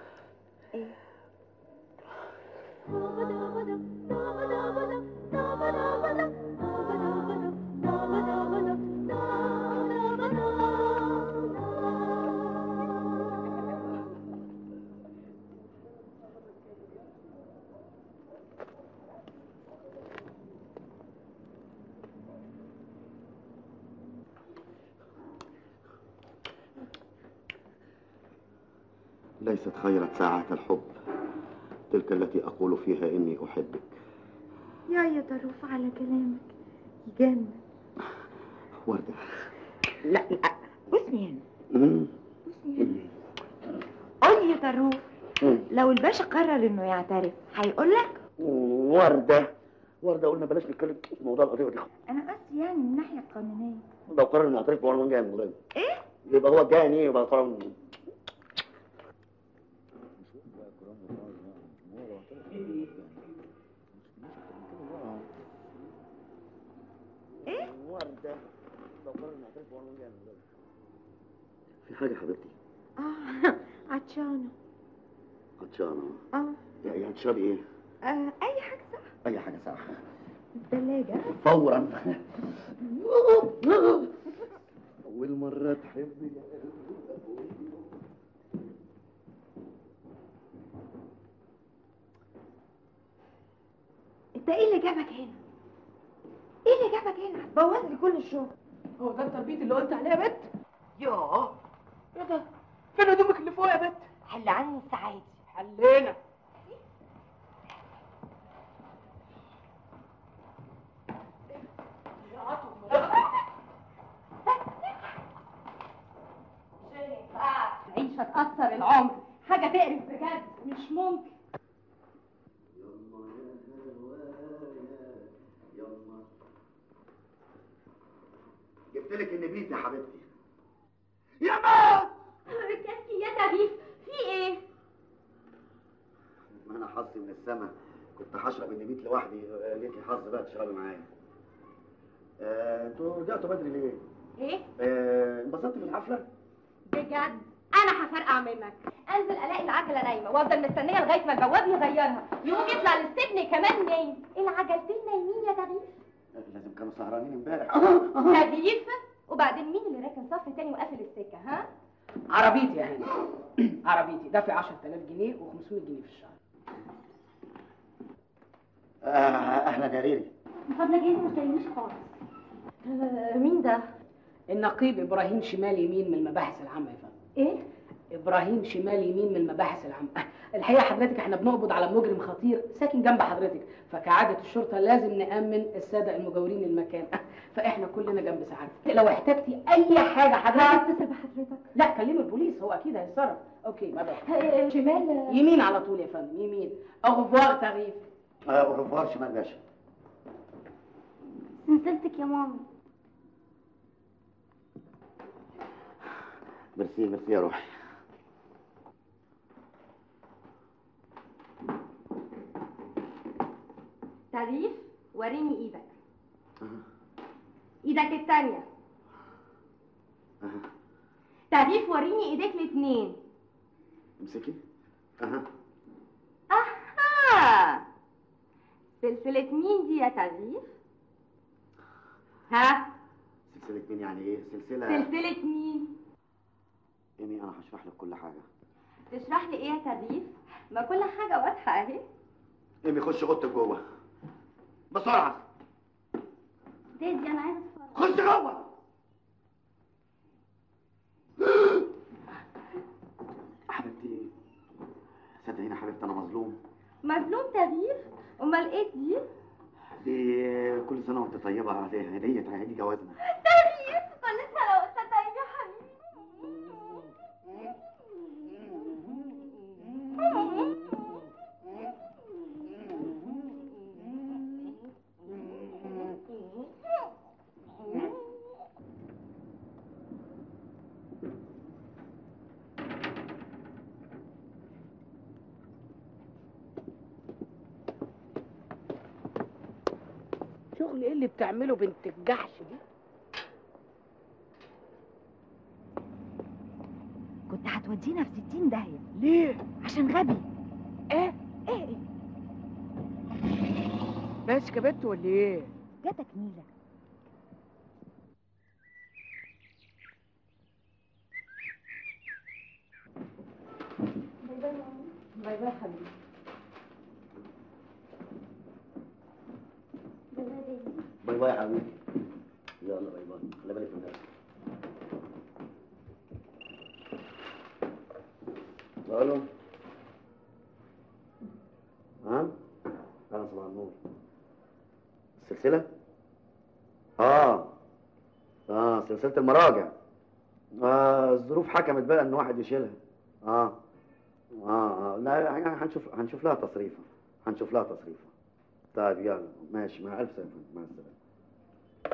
[SPEAKER 4] ليست خيرة ساعات الحب تلك التي أقول فيها إني أحبك
[SPEAKER 2] يا يا ضروف على كلامك يجنن
[SPEAKER 4] وردة
[SPEAKER 9] لا لا بصني هنا
[SPEAKER 4] مم.
[SPEAKER 9] بصني هنا قول لي يا ضروف
[SPEAKER 4] مم.
[SPEAKER 9] لو الباشا قرر انه يعترف هيقول لك
[SPEAKER 4] وردة وردة قلنا بلاش نتكلم في موضوع القضية دي
[SPEAKER 9] انا قصدي يعني من الناحيه القانونيه
[SPEAKER 4] لو قرر إنه يعترف بأنا جاي من الغيب
[SPEAKER 9] ايه
[SPEAKER 4] يبقى هو جاني يبقى قرر
[SPEAKER 9] ايه
[SPEAKER 4] وردة لو قرر إنه يعترف بأنا جاي من الغيب في حاجة يا حبيبتي
[SPEAKER 2] اه عطشانه
[SPEAKER 4] عطشانة
[SPEAKER 2] اه
[SPEAKER 4] يعني هتشربي إيه؟
[SPEAKER 2] آه، اي حاجه صح
[SPEAKER 4] أي حاجة صح
[SPEAKER 2] الثلاجه
[SPEAKER 4] فورا أول مرة تحبي
[SPEAKER 2] انت ايه اللي جابك هنا ايه اللي جابك هنا هتبوظ لي كل الشغل
[SPEAKER 1] هو ده التربيط اللي قلت عليه يا بت
[SPEAKER 2] يوه
[SPEAKER 1] ايه ده فين هدومك اللي فوق يا بت
[SPEAKER 2] حل عني السعادة
[SPEAKER 1] حلينا
[SPEAKER 2] عيشة تأثر العمر حاجة تقرف بجد مش ممكن
[SPEAKER 4] جبت لك النبيت يا حبيبتي يا ما
[SPEAKER 2] كاسكي يا تغيف في ايه؟
[SPEAKER 4] ما انا حظي من السما كنت هشرب النبيت لوحدي آه، ليكي حظ بقى تشربي معايا آه، انتوا رجعتوا بدري ليه؟
[SPEAKER 2] ايه؟
[SPEAKER 4] آه، انبسطتوا في الحفله؟
[SPEAKER 2] بجد انا هفرقع منك انزل الاقي العجله نايمه وافضل مستنيه لغايه ما البواب يغيرها يقوم يطلع للسجن كمان نايم العجلتين نايمين يا تغيف
[SPEAKER 4] آه، لازم كانوا سهرانين امبارح
[SPEAKER 2] تغييف وبعدين مين اللي راكن صف تاني وقافل السكه ها
[SPEAKER 1] عربيتي يا هاني عربيتي دافع 10000 جنيه و500 جنيه في الشهر
[SPEAKER 4] آه، اهلا يا ريري
[SPEAKER 5] من فضلك انت ما تكلمنيش خالص
[SPEAKER 2] مين ده
[SPEAKER 1] النقيب ابراهيم شمال يمين من المباحث العامه يا فندم
[SPEAKER 2] ايه
[SPEAKER 1] ابراهيم شمال يمين من المباحث العامه الحقيقه حضرتك احنا بنقبض على مجرم خطير ساكن جنب حضرتك فكعاده الشرطه لازم نامن الساده المجاورين للمكان فاحنا كلنا جنب سعادتك لو احتجتي اي حاجه حضرتك
[SPEAKER 2] اتصل بحضرتك
[SPEAKER 1] لا كلمي البوليس هو اكيد هيتصرف اوكي ما بقى.
[SPEAKER 2] شمال
[SPEAKER 1] يمين على طول يا فندم يمين اغفوار تغييف
[SPEAKER 4] اورفوار شمال باشا
[SPEAKER 5] سلسلتك يا ماما
[SPEAKER 4] ميرسي ميرسي يا روحي
[SPEAKER 2] تعريف وريني ايدك ايدك التانية تعريف وريني ايديك الاتنين
[SPEAKER 4] امسكي اها
[SPEAKER 2] اها سلسلة مين دي يا تعريف ها
[SPEAKER 4] سلسلة مين يعني ايه؟ سلسلة
[SPEAKER 2] سلسلة مين
[SPEAKER 4] ايمي انا هشرح لك كل حاجة
[SPEAKER 2] تشرح لي ايه يا تعريف ما كل حاجة واضحة اهي
[SPEAKER 4] ايمي خش اوضتك جوه بسرعة
[SPEAKER 5] دادي انا عايزه اتفرج
[SPEAKER 4] خش جوه حبيبتي صدقيني يا حبيبتي انا مظلوم
[SPEAKER 2] مظلوم تعريف امال ايه دي
[SPEAKER 4] دي كل سنة وانت طيبة دي هدية عيد جوازنا
[SPEAKER 2] تعريف كل سنة وانت طيب يا حبيبي
[SPEAKER 1] شغل ايه اللي بتعمله بنت الجحش دي
[SPEAKER 2] كنت هتودينا في ستين داهية
[SPEAKER 1] ليه
[SPEAKER 2] عشان غبي
[SPEAKER 1] ايه
[SPEAKER 2] ايه ايه
[SPEAKER 1] بس كبت ولا ايه
[SPEAKER 2] جاتك نيلة
[SPEAKER 1] باي باي حبيبي
[SPEAKER 4] باي باي يا حبيبي يلا باي باي خلي بالك من نفسك الو ها انا صباح النور السلسلة اه اه سلسلة المراجع آه الظروف حكمت بقى ان واحد يشيلها اه اه, آه. لا يعني هنشوف هنشوف لها تصريفة هنشوف لها تصريفة طيب يلا ماشي مع الف سلامة مع السلامة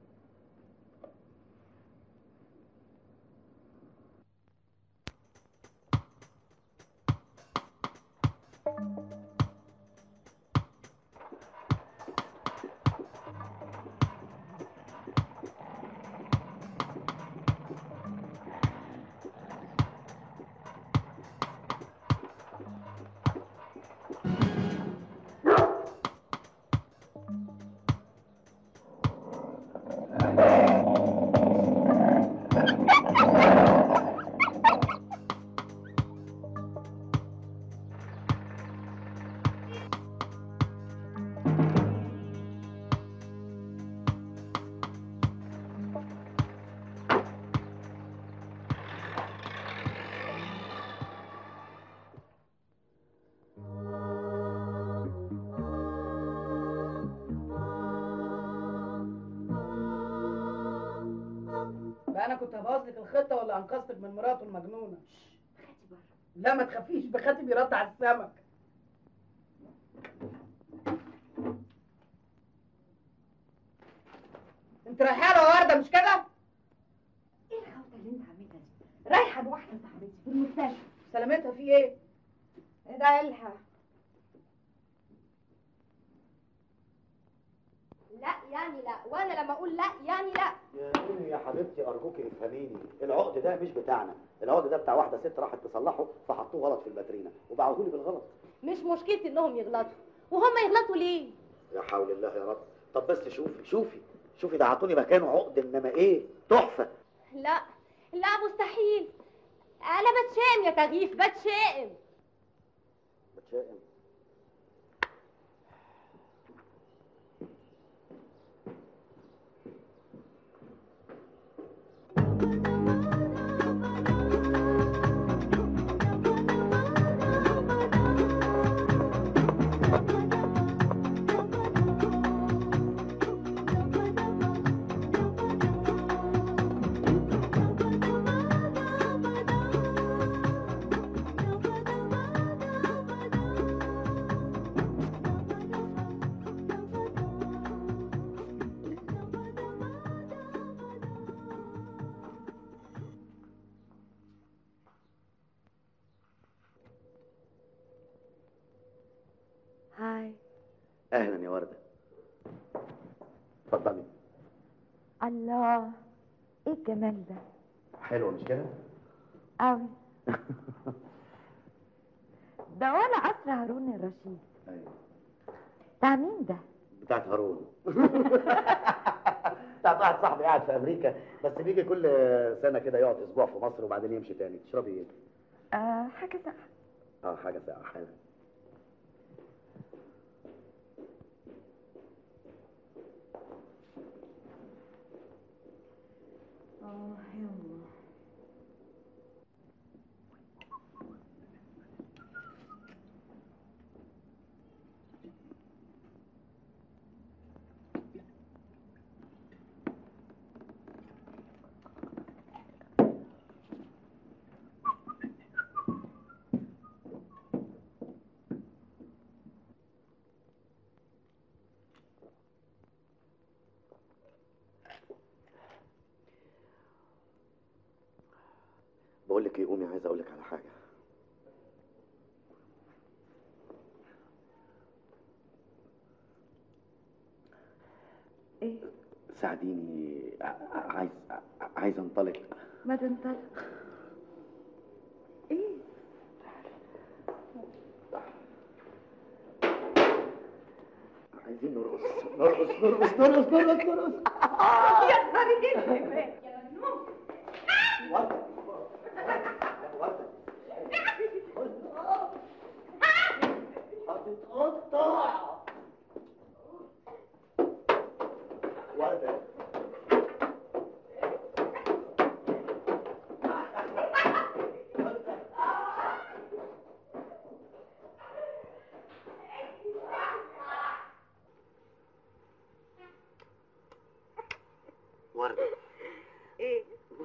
[SPEAKER 1] بقى انا كنت هبوظ لك الخطه ولا انقذتك من مراته المجنونه
[SPEAKER 2] خدي بره
[SPEAKER 1] لا ما تخافيش بخاتي بيرد على السمك انت رايحه له ورده مش كده
[SPEAKER 2] ايه الخوته اللي انت عاملها دي رايحه لواحده صاحبتي في المستشفى
[SPEAKER 1] سلامتها في ايه
[SPEAKER 2] ادعي لها لا يعني لا وانا لما اقول لا يعني لا
[SPEAKER 4] يا نوني يا حبيبتي ارجوكي افهميني العقد ده مش بتاعنا العقد ده بتاع واحده ست راحت تصلحه فحطوه غلط في الباترينا وباعوهولي بالغلط
[SPEAKER 2] مش مشكلتي انهم يغلطوا وهم يغلطوا ليه
[SPEAKER 4] يا حول الله يا رب طب بس شوفي شوفي شوفي ده عطوني مكانه عقد انما ايه تحفه
[SPEAKER 2] لا لا مستحيل انا بتشائم يا تغييف بتشائم
[SPEAKER 4] بتشائم
[SPEAKER 9] هاي
[SPEAKER 4] اهلا يا ورده اتفضلي
[SPEAKER 9] الله ايه الجمال ده
[SPEAKER 4] حلوه مش كده
[SPEAKER 9] قوي ده ولا قصر هارون الرشيد
[SPEAKER 4] ايوه
[SPEAKER 9] بتاع مين ده
[SPEAKER 4] بتاعت هارون بتاعت واحد صاحبي قاعد في امريكا بس بيجي كل سنه كده يقعد اسبوع في مصر وبعدين يمشي تاني تشربي ايه
[SPEAKER 9] آه حاجه ساقعه
[SPEAKER 4] اه حاجه ساقعه حلوه
[SPEAKER 9] اه يلا
[SPEAKER 4] بقول لك ايه قومي عايز اقول لك على حاجه
[SPEAKER 9] ايه
[SPEAKER 4] ساعديني ع- ع- عايز ع- عايز انطلق
[SPEAKER 9] ما تنطلق ايه
[SPEAKER 4] عايزين نرقص نرقص نرقص نرقص نرقص نرقص
[SPEAKER 2] يا نهار اسود يا مجنون
[SPEAKER 4] ورده ورده هتتقطع ورده ورده
[SPEAKER 2] ايه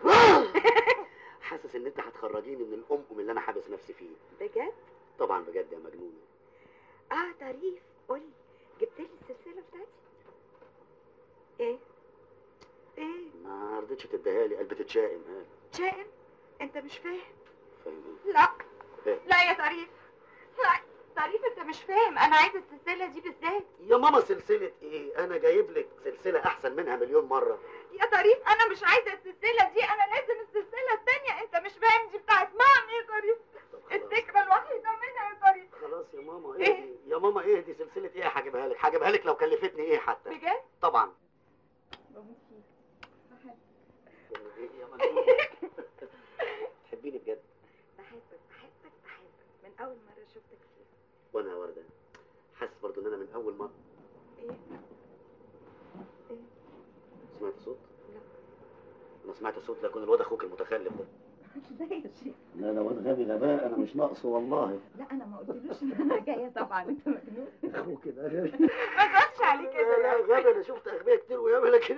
[SPEAKER 4] حاسس ان انت هتخرجيني من الامقم اللي انا حابس نفسي فيه
[SPEAKER 2] بجد
[SPEAKER 4] طبعا بجد يا مجنونه
[SPEAKER 2] اه طريف قولي جبت لي السلسله بتاعتي ايه ايه
[SPEAKER 4] ما رضيتش تديها لي قلبي تتشائم قال
[SPEAKER 2] شائم انت مش فاهم
[SPEAKER 4] فاهم
[SPEAKER 2] لا
[SPEAKER 4] إيه؟
[SPEAKER 2] لا يا طريف لا طريف انت مش فاهم انا عايزه السلسله دي بالذات
[SPEAKER 4] يا ماما سلسله ايه انا جايب لك سلسله احسن منها مليون مره
[SPEAKER 2] يا طريف انا مش عايزه السلسله دي انا لازم السلسله التانية انت مش فاهم دي بتاعت مامي يا طريف
[SPEAKER 4] طب خلاص
[SPEAKER 2] الذكرى الوحيده منها يا طريف
[SPEAKER 4] خلاص يا ماما
[SPEAKER 2] إيه؟
[SPEAKER 4] اهدي يا ماما اهدي سلسله ايه هجيبها لك هجيبها لك لو كلفتني ايه حتى
[SPEAKER 2] بجد
[SPEAKER 4] طبعا
[SPEAKER 2] بموت فيك
[SPEAKER 4] إيه يا مجنونة؟ تحبيني بجد
[SPEAKER 2] بحبك بحبك بحبك من اول مره شفتك فيها
[SPEAKER 4] وانا يا ورده حاسس برضو ان انا من اول مره
[SPEAKER 2] ايه ايه
[SPEAKER 4] سمعت صوت
[SPEAKER 2] لا
[SPEAKER 4] انا سمعت صوت لكن الواد اخوك المتخلف ده
[SPEAKER 2] لا يا شيخ
[SPEAKER 4] لا ده واد غبي غباء انا مش ناقصه والله
[SPEAKER 2] لا انا ما قلتلوش ان انا جايه طبعا انت مجنون
[SPEAKER 4] اخوك ده غبي
[SPEAKER 2] ما تقولش عليه كده
[SPEAKER 4] لا لا
[SPEAKER 2] يا
[SPEAKER 4] غبي انا شفت اغبياء كتير وياما لكن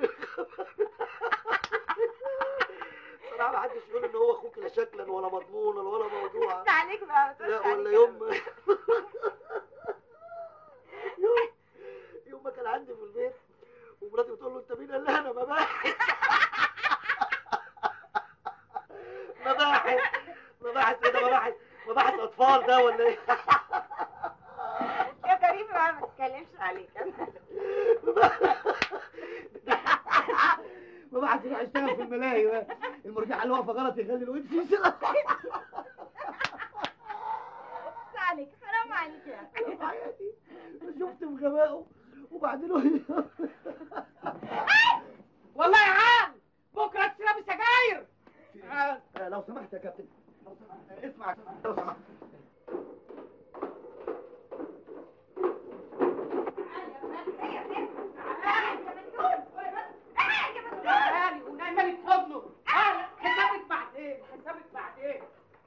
[SPEAKER 4] صراحه ما حدش يقول ان هو اخوك لا شكلا ولا مضمون ولا ولا موضوع
[SPEAKER 2] انت عليك بقى ما تقولش
[SPEAKER 4] لا
[SPEAKER 2] عليه
[SPEAKER 4] ولا
[SPEAKER 2] كده.
[SPEAKER 4] يوم يوم يوم ما كان عندي في البيت ومراتي بتقول له انت مين قال لها انا مباحث مباحث مباحث ايه ده مباحث مباحث اطفال ده ولا ايه
[SPEAKER 2] يا كريم بقى ما تتكلمش عليك
[SPEAKER 3] مبعث يروح يشتغل في الملاهي بقى المرجحه اللي واقفه غلط يخلي الواد يشتغل
[SPEAKER 2] بس عليك حرام عليك يا أخي.
[SPEAKER 3] حياتي شفت في غبائه وبعدين هو-
[SPEAKER 1] والله يا عم بكره تشربي سجاير
[SPEAKER 3] آه، لو سمحت يا كابتن لو سمحت اسمع لو سمحت
[SPEAKER 1] تعالي ونعمل حضنه آه، حسابك بعدين حسابك بعدين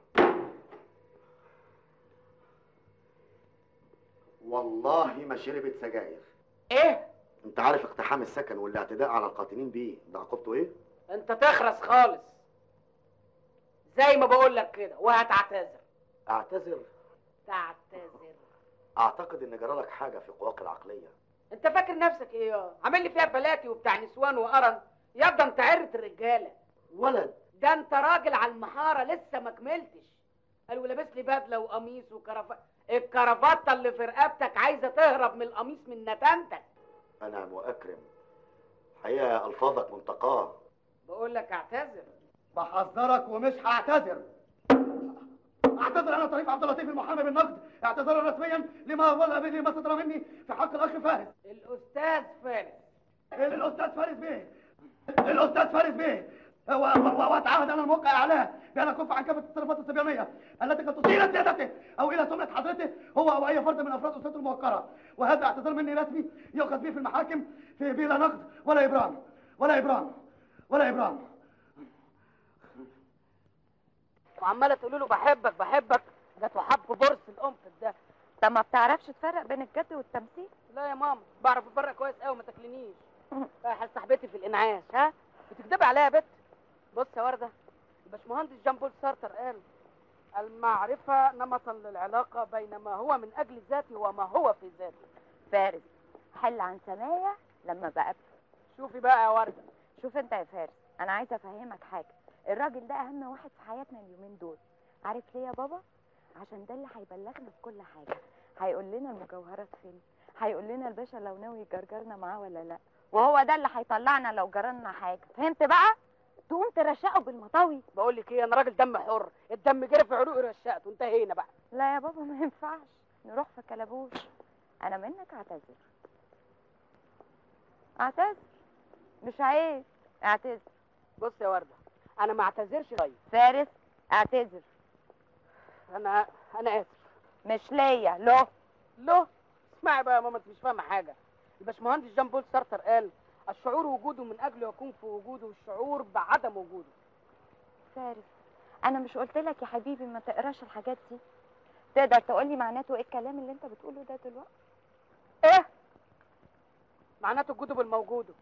[SPEAKER 4] والله ما شربت سجاير
[SPEAKER 1] ايه
[SPEAKER 4] انت عارف اقتحام السكن والاعتداء على القاطنين بيه ده عقوبته ايه
[SPEAKER 1] انت تخرس خالص زي ما بقول لك كده وهتعتذر
[SPEAKER 4] اعتذر
[SPEAKER 1] تعتذر
[SPEAKER 4] اعتقد ان جرالك حاجه في قواك العقليه
[SPEAKER 1] انت فاكر نفسك ايه يا عامل لي فيها بلاتي وبتاع نسوان وقرن يبقى انت عرة الرجاله
[SPEAKER 4] ولد
[SPEAKER 1] ده انت راجل على المحاره لسه ما كملتش قال ولابس لي بدله وقميص وكرافات الكرافته اللي في رقبتك عايزه تهرب من القميص من نتنتك
[SPEAKER 4] انعم واكرم حقيقه الفاظك منتقاه
[SPEAKER 1] بقول لك اعتذر
[SPEAKER 3] بحذرك ومش هعتذر اعتذر انا طريق عبد اللطيف المحامي بالنقد اعتذارا رسميا لما لما صدر مني في حق الاخ فارس
[SPEAKER 1] الاستاذ فارس
[SPEAKER 3] الاستاذ فارس بيه الاستاذ فارس بيه و- و- واتعهد انا الموقع اعلاه بان اكف عن كافه التصرفات الصبيانيه التي قد تطيل سيادته او الى سمعه حضرته هو او اي فرد من افراد اسرته الموقره وهذا اعتذار مني رسمي يؤخذ به في المحاكم في بلا نقد ولا ابرام ولا ابرام ولا ابرام
[SPEAKER 1] وعماله تقولوا له بحبك بحبك جت وحب برص القنفذ ده
[SPEAKER 2] طب ما بتعرفش تفرق بين الجد والتمثيل
[SPEAKER 1] لا يا ماما بعرف افرق كويس قوي ما تاكلنيش رايحه صاحبتي في الانعاش ها بتكدبي عليا يا بت بص يا ورده الباشمهندس جان بول سارتر قال المعرفة نمطا للعلاقة بين ما هو من أجل ذاته وما هو في ذاته
[SPEAKER 2] فارس حل عن سماية لما بقى
[SPEAKER 1] شوفي بقى يا وردة
[SPEAKER 2] شوف انت يا فارس انا عايزه افهمك حاجه الراجل ده اهم واحد في حياتنا اليومين دول عارف ليه يا بابا عشان ده اللي هيبلغنا في كل حاجه هيقول لنا المجوهرات فين هيقول لنا الباشا لو ناوي يجرجرنا معاه ولا لا وهو ده اللي هيطلعنا لو جرالنا حاجه فهمت بقى تقوم ترشقه بالمطاوي
[SPEAKER 1] بقول لك ايه انا راجل دم حر الدم جري في عروقي رشقته انتهينا بقى
[SPEAKER 2] لا يا بابا ما ينفعش نروح في كلبوش انا منك اعتذر اعتذر مش عيب اعتذر
[SPEAKER 1] بص يا وردة انا ما اعتذرش طيب
[SPEAKER 2] فارس اعتذر
[SPEAKER 1] انا انا اسف
[SPEAKER 2] مش ليا له
[SPEAKER 1] له اسمعي بقى يا ماما انت مش فاهمه حاجه الباشمهندس جان بول سارتر قال الشعور وجوده من اجل يكون في وجوده الشعور بعدم وجوده
[SPEAKER 2] فارس انا مش قلت لك يا حبيبي ما تقراش الحاجات دي تقدر تقول لي معناته ايه الكلام اللي انت بتقوله ده دلوقتي
[SPEAKER 1] ايه معناته الجدب الموجوده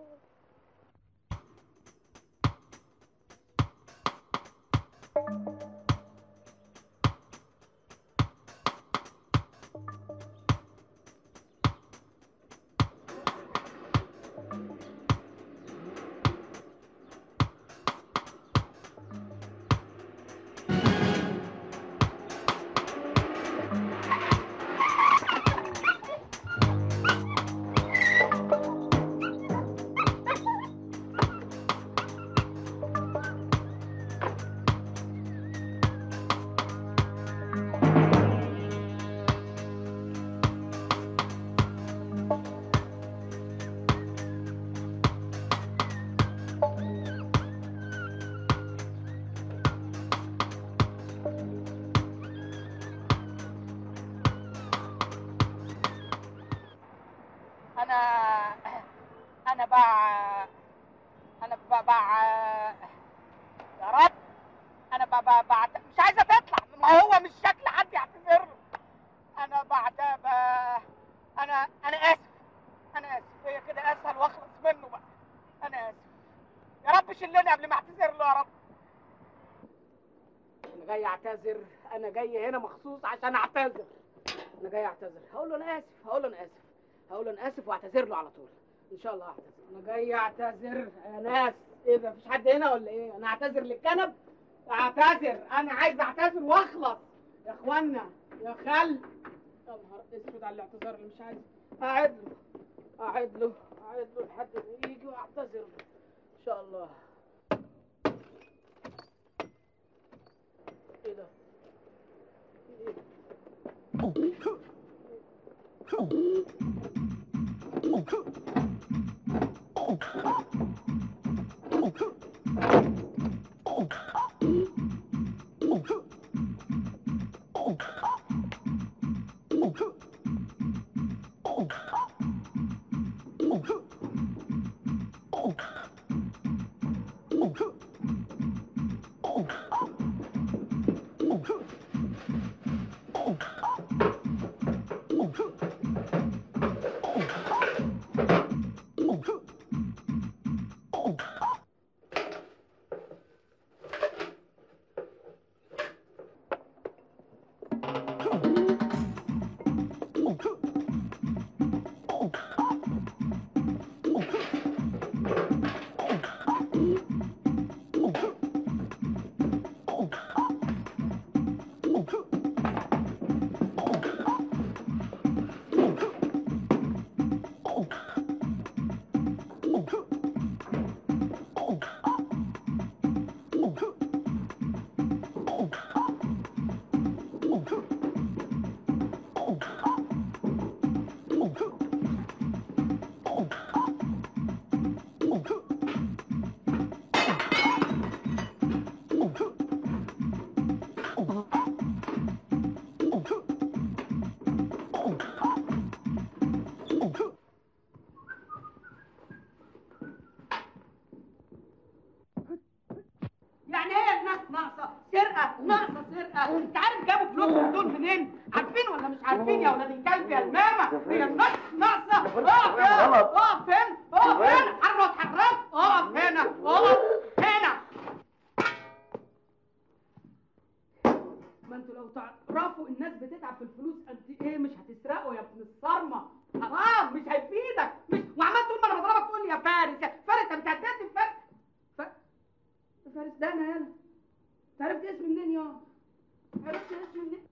[SPEAKER 1] انا انا بع انا بع, بع... يا رب انا بع... بع... بع... مش عايزه تطلع ما هو مش شكل حد يعتذر له انا بعد ب... انا انا اسف انا اسف هي كده اسهل واخلص منه بقى انا اسف يا رب شلني قبل ما اعتذر له يا رب انا جاي اعتذر انا جاي هنا مخصوص عشان اعتذر انا جاي اعتذر هقول له انا اسف هقول له انا اسف هقول له انا اسف واعتذر له على طول ان شاء الله اعتذر انا جاي اعتذر يا ناس ايه ده مفيش حد هنا ولا ايه انا اعتذر للكنب اعتذر انا عايز اعتذر واخلص يا اخوانا يا خل يا نهار اسود على الاعتذار اللي مش عايز اعد له اعد له اعد له لحد ما يجي واعتذر له ان شاء الله ايه ده يعني هي الناس ناقصه سرقه ناقصه سرقه انت عارف جابوا فلوسهم دول منين عارفين ولا مش عارفين يا ولاد الكلب يا الماما هي الناس ناقصه اقف هنا اقف هنا اقف هنا حرك حرك اقف هنا اقف هنا ما انتوا لو تعرفوا الناس بتتعب في الفلوس قد ايه مش هتسرقوا يا ابن الصرمه حرام مش هيفيدك مش وعمال طول ما انا بضربك تقول لي يا فارس يا فارس انت بتهددني فارس ف... فارس ده انا يلا انت عرفت اسمي منين يا عرفت اسمي منين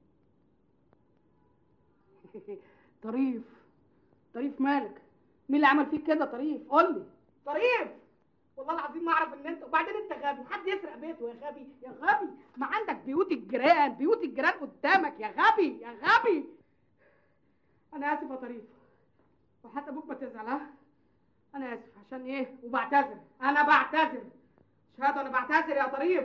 [SPEAKER 1] طريف طريف مالك مين اللي عمل فيك كده طريف قول لي طريف والله العظيم ما اعرف ان انت وبعدين انت غبي حد يسرق بيته يا غبي يا غبي ما عندك بيوت الجيران بيوت الجيران قدامك يا غبي يا غبي انا اسف يا طريف وحتى ابوك ما تزعل ها انا اسف عشان ايه وبعتذر انا بعتذر شهاده انا بعتذر يا طريف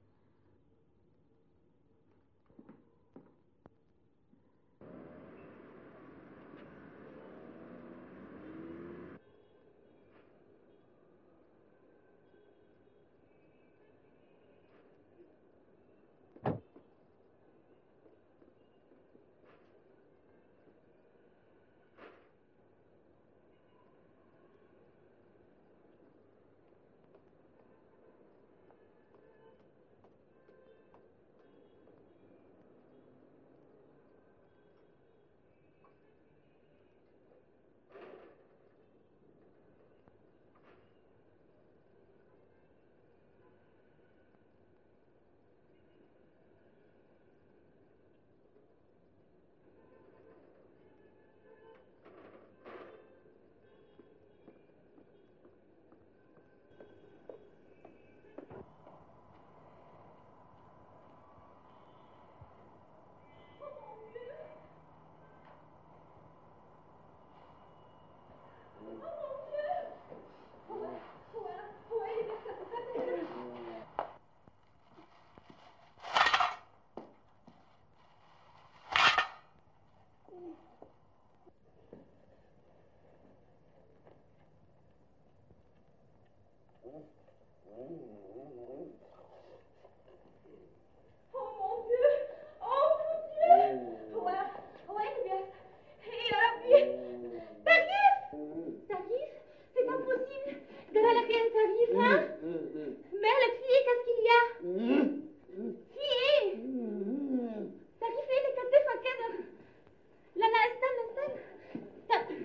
[SPEAKER 2] هو هو ايه اللي بيحصل؟ ايه يا ربي؟ تغيير تغيير c'est pas possible جرالك ايه يا تغيير ها؟ مالك في ايه كاسكيليا؟ في ايه؟ تغيير ايه اللي كتفك كده؟ لا لا استنى استنى طب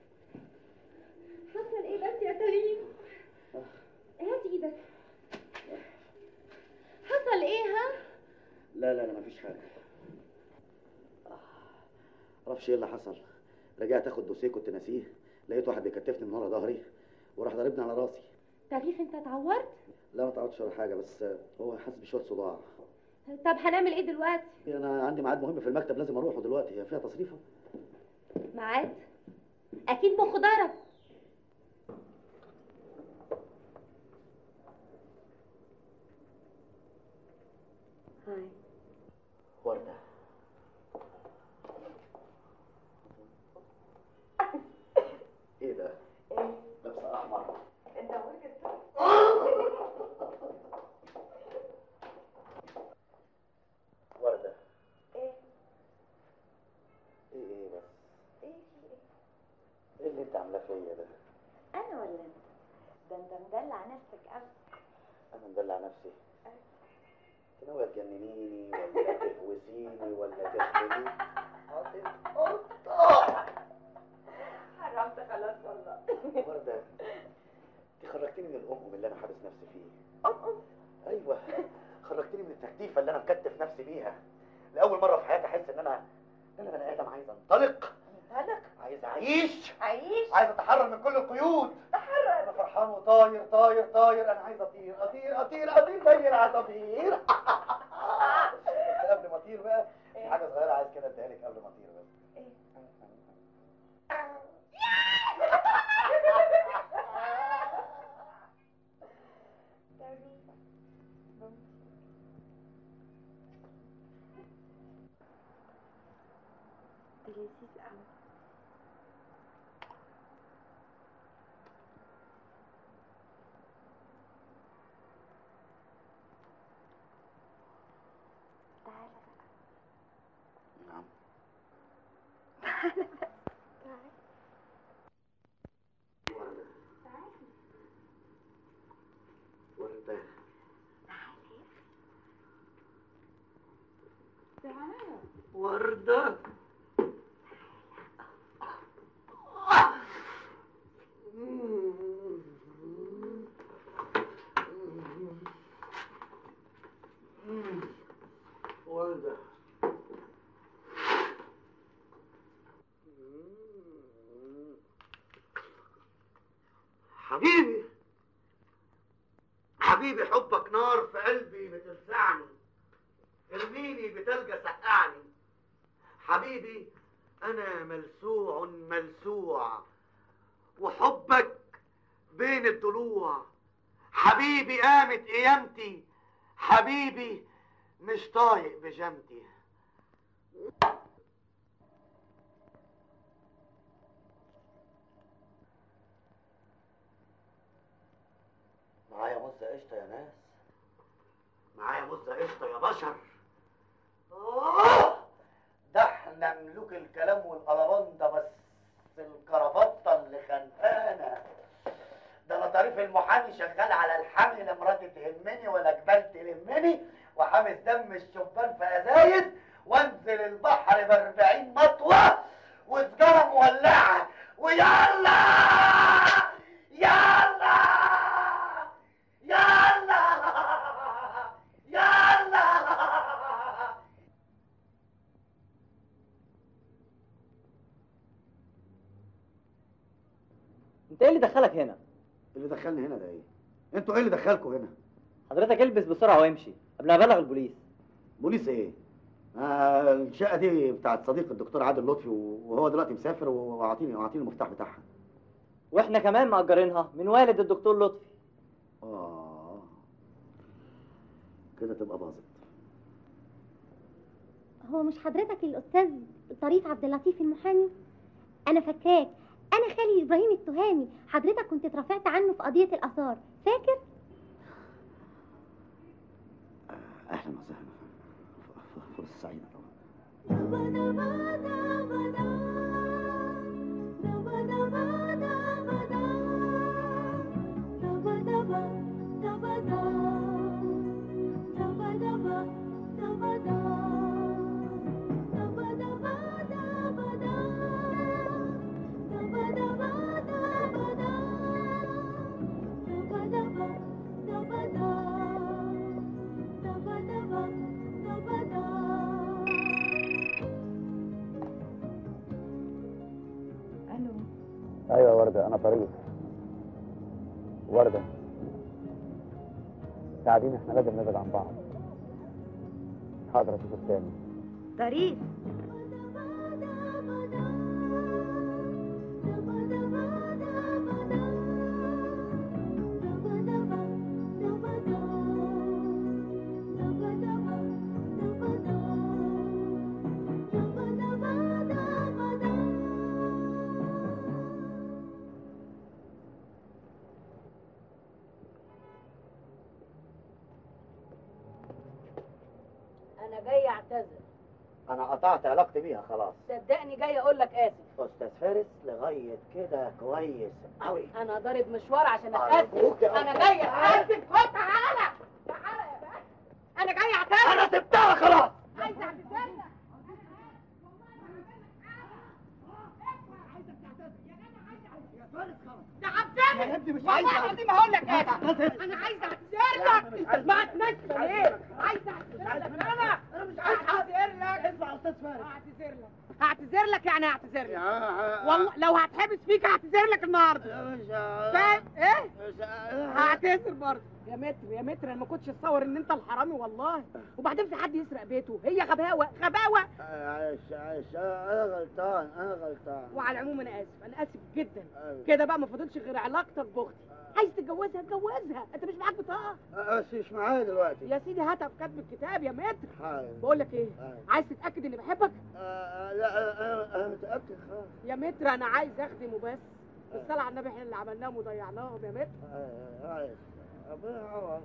[SPEAKER 2] حصل ايه بس يا تغيير؟ هات ايدك حصل ايه ها؟
[SPEAKER 4] لا لا لا مفيش حاجة معرفش ايه اللي حصل رجعت اخد دوسيه كنت ناسيه لقيت واحد بيكتفني من ورا ظهري وراح ضاربني على راسي
[SPEAKER 2] تغيير انت اتعورت؟
[SPEAKER 4] لا ما تعودش ولا حاجة بس هو حاسس بشوية صداع
[SPEAKER 2] طب هنعمل ايه دلوقتي؟
[SPEAKER 4] انا عندي ميعاد مهم في المكتب لازم اروحه دلوقتي هي فيها تصريفة
[SPEAKER 2] ميعاد؟ اكيد مخه ضرب هاي
[SPEAKER 4] وردة ايه ده؟ لابسة احمر
[SPEAKER 2] انت وجدت
[SPEAKER 4] وردة
[SPEAKER 2] ايه
[SPEAKER 4] ايه ايه بس
[SPEAKER 2] ايه في ايه
[SPEAKER 4] ايه اللي انت عاملاه فيا ده؟
[SPEAKER 2] انا ولا انت ده انت مدلع نفسك قوي
[SPEAKER 4] انا مدلع نفسي انت ناوية تجننيني ولا تهوسيني ولا تخبريني
[SPEAKER 2] حرمت خلاص والله
[SPEAKER 4] وردة انت خرجتني من الأم اللي أنا حابس نفسي فيه
[SPEAKER 2] ام ام
[SPEAKER 4] أيوه خرجتني من التكتيفة اللي أنا مكتف نفسي بيها لأول مرة في حياتي أحس إن أنا إن أنا بني آدم عايز أنطلق
[SPEAKER 2] هلك
[SPEAKER 4] عايز أعيش
[SPEAKER 2] عيش
[SPEAKER 4] عايز أتحرر من كل القيود
[SPEAKER 2] تحرر
[SPEAKER 4] أنا فرحان وطاير طاير طاير أنا عايز أطير أطير أطير أطير زي العصافير بس قبل ما أطير بقى في حاجة صغيرة عايز كده أديها لك قبل ما أطير بس
[SPEAKER 2] لذيذ قوي تعالى بقى
[SPEAKER 4] نعم
[SPEAKER 2] تعالى بقى تعالى
[SPEAKER 4] وردة
[SPEAKER 2] تعالى
[SPEAKER 4] وردة وردة حبيبي حبيبي حبك نار في قلبي بتلسعني ارميني بتلجى سقعني حبيبي انا ملسوع ملسوع وحبك بين الضلوع حبيبي قامت قيامتي حبيبي مش طايق بجامتي معايا مزة قشطة يا ناس معايا مزة قشطة يا بشر آه! ده احنا ملوك الكلام والقلبان بس الكرافطة اللي خنقانة ده انا طريف المحامي شغال على الحمل لا مراتي تهمني ولا جبال تلمني وحامس دم الشبان في ازايز وانزل البحر باربعين مطوة وسجارة مولعة ويلا يلا يلا يلا
[SPEAKER 10] انت ايه اللي دخلك هنا
[SPEAKER 4] اللي دخلني هنا ده ايه؟ انتوا ايه اللي دخلكوا هنا؟
[SPEAKER 10] حضرتك البس بسرعه وامشي قبل ما ابلغ البوليس
[SPEAKER 4] بوليس ايه؟ آه الشقة دي بتاعت صديق الدكتور عادل لطفي وهو دلوقتي مسافر واعطيني اعطيني المفتاح بتاعها.
[SPEAKER 10] واحنا كمان مأجرينها من والد الدكتور لطفي
[SPEAKER 4] اه كده تبقى باظت.
[SPEAKER 5] هو مش حضرتك الأستاذ طريف عبد اللطيف المحامي؟ أنا فاكراك أنا خالي إبراهيم التهامي حضرتك كنت اترفعت عنه في قضية الآثار فاكر؟
[SPEAKER 4] اهلا وسهلا ف- ف- فرصة سعيدة طبعا.
[SPEAKER 2] الو
[SPEAKER 4] ايوه وردة انا طريق. وردة. قاعدين احنا لازم نبعد عن بعض. حاضر اشوفك تاني.
[SPEAKER 2] طريف
[SPEAKER 1] انا جاي اعتذر
[SPEAKER 4] انا قطعت علاقتي بيها خلاص.
[SPEAKER 1] صدقني جاي اقول لك اسف
[SPEAKER 4] استاذ فارس لغاية كده كويس قوي.
[SPEAKER 1] انا ضارب مشوار عشان
[SPEAKER 4] أرجوك
[SPEAKER 1] اتاسف
[SPEAKER 4] يا
[SPEAKER 1] انا
[SPEAKER 4] أستاذ
[SPEAKER 1] جاي
[SPEAKER 4] فارس.
[SPEAKER 1] اتاسف خد تعالى تعالى يا باشا انا جاي اعتذر
[SPEAKER 4] انا سبتها خلاص.
[SPEAKER 1] عايزه اعتذر لك يا عبد
[SPEAKER 3] يا ابني مش
[SPEAKER 1] والله
[SPEAKER 3] عايزة.
[SPEAKER 1] العظيم هقول لك ايه
[SPEAKER 3] اعتذر.
[SPEAKER 1] انا عايزه اعتذر لك ما تنسى ليه عايزه اعتذر لك انا انا مش عايز اعتذر لك
[SPEAKER 3] اسمع يا استاذ فارس.
[SPEAKER 1] هعتذر لك هعتذر لك يعني هعتذر لك
[SPEAKER 3] يا
[SPEAKER 1] والله لو هتحبس فيك هعتذر لك النهارده
[SPEAKER 3] مش
[SPEAKER 1] فاهم ايه
[SPEAKER 3] مش
[SPEAKER 1] هعتذر هتقسر برضه يا متر يا متر انا ما كنتش اتصور ان انت الحرامي والله وبعدين في حد يسرق بيته هي غباوه غباوه
[SPEAKER 3] عايش عايش انا غلطان انا غلطان
[SPEAKER 1] وعلى العموم انا اسف انا اسف جدا
[SPEAKER 3] أيوة.
[SPEAKER 1] كده بقى ما فاضلش غير علاقتك باختي عايز تتجوزها اتجوزها انت مش معاك بطاقه
[SPEAKER 3] بس مش معايا دلوقتي
[SPEAKER 1] يا سيدي هاتها في كتب الكتاب يا متر
[SPEAKER 3] حاضر
[SPEAKER 1] بقول لك ايه
[SPEAKER 3] أيوة.
[SPEAKER 1] عايز تتاكد اني بحبك
[SPEAKER 3] آه، لا انا انا متاكد خلاص
[SPEAKER 1] يا متر انا عايز اخدم وبس بالصلاه على النبي احنا اللي عملناهم وضيعناهم يا متر
[SPEAKER 3] آه، عايش ربنا يعوض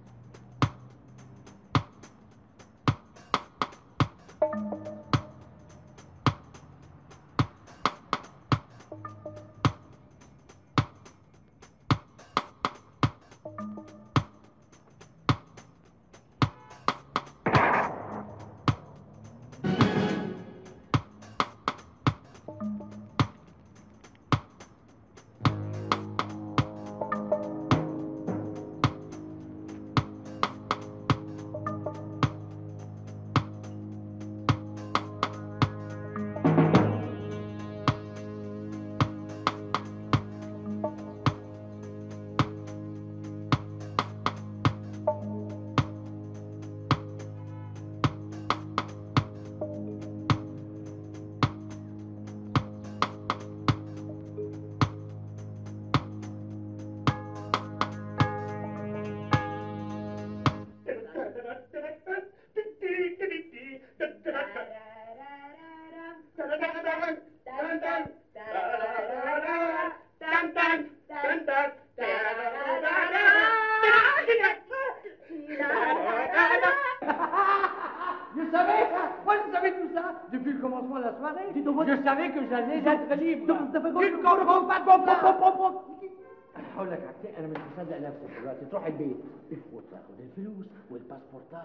[SPEAKER 11] Je savais Moi, je savais tout ça Depuis le commencement de la soirée Je savais que j'allais être libre Tu ne comprends pas ça هقول لك حاجتين انا مش مصدق نفسي دلوقتي تروح البيت وتاخد الفلوس والباسبورتات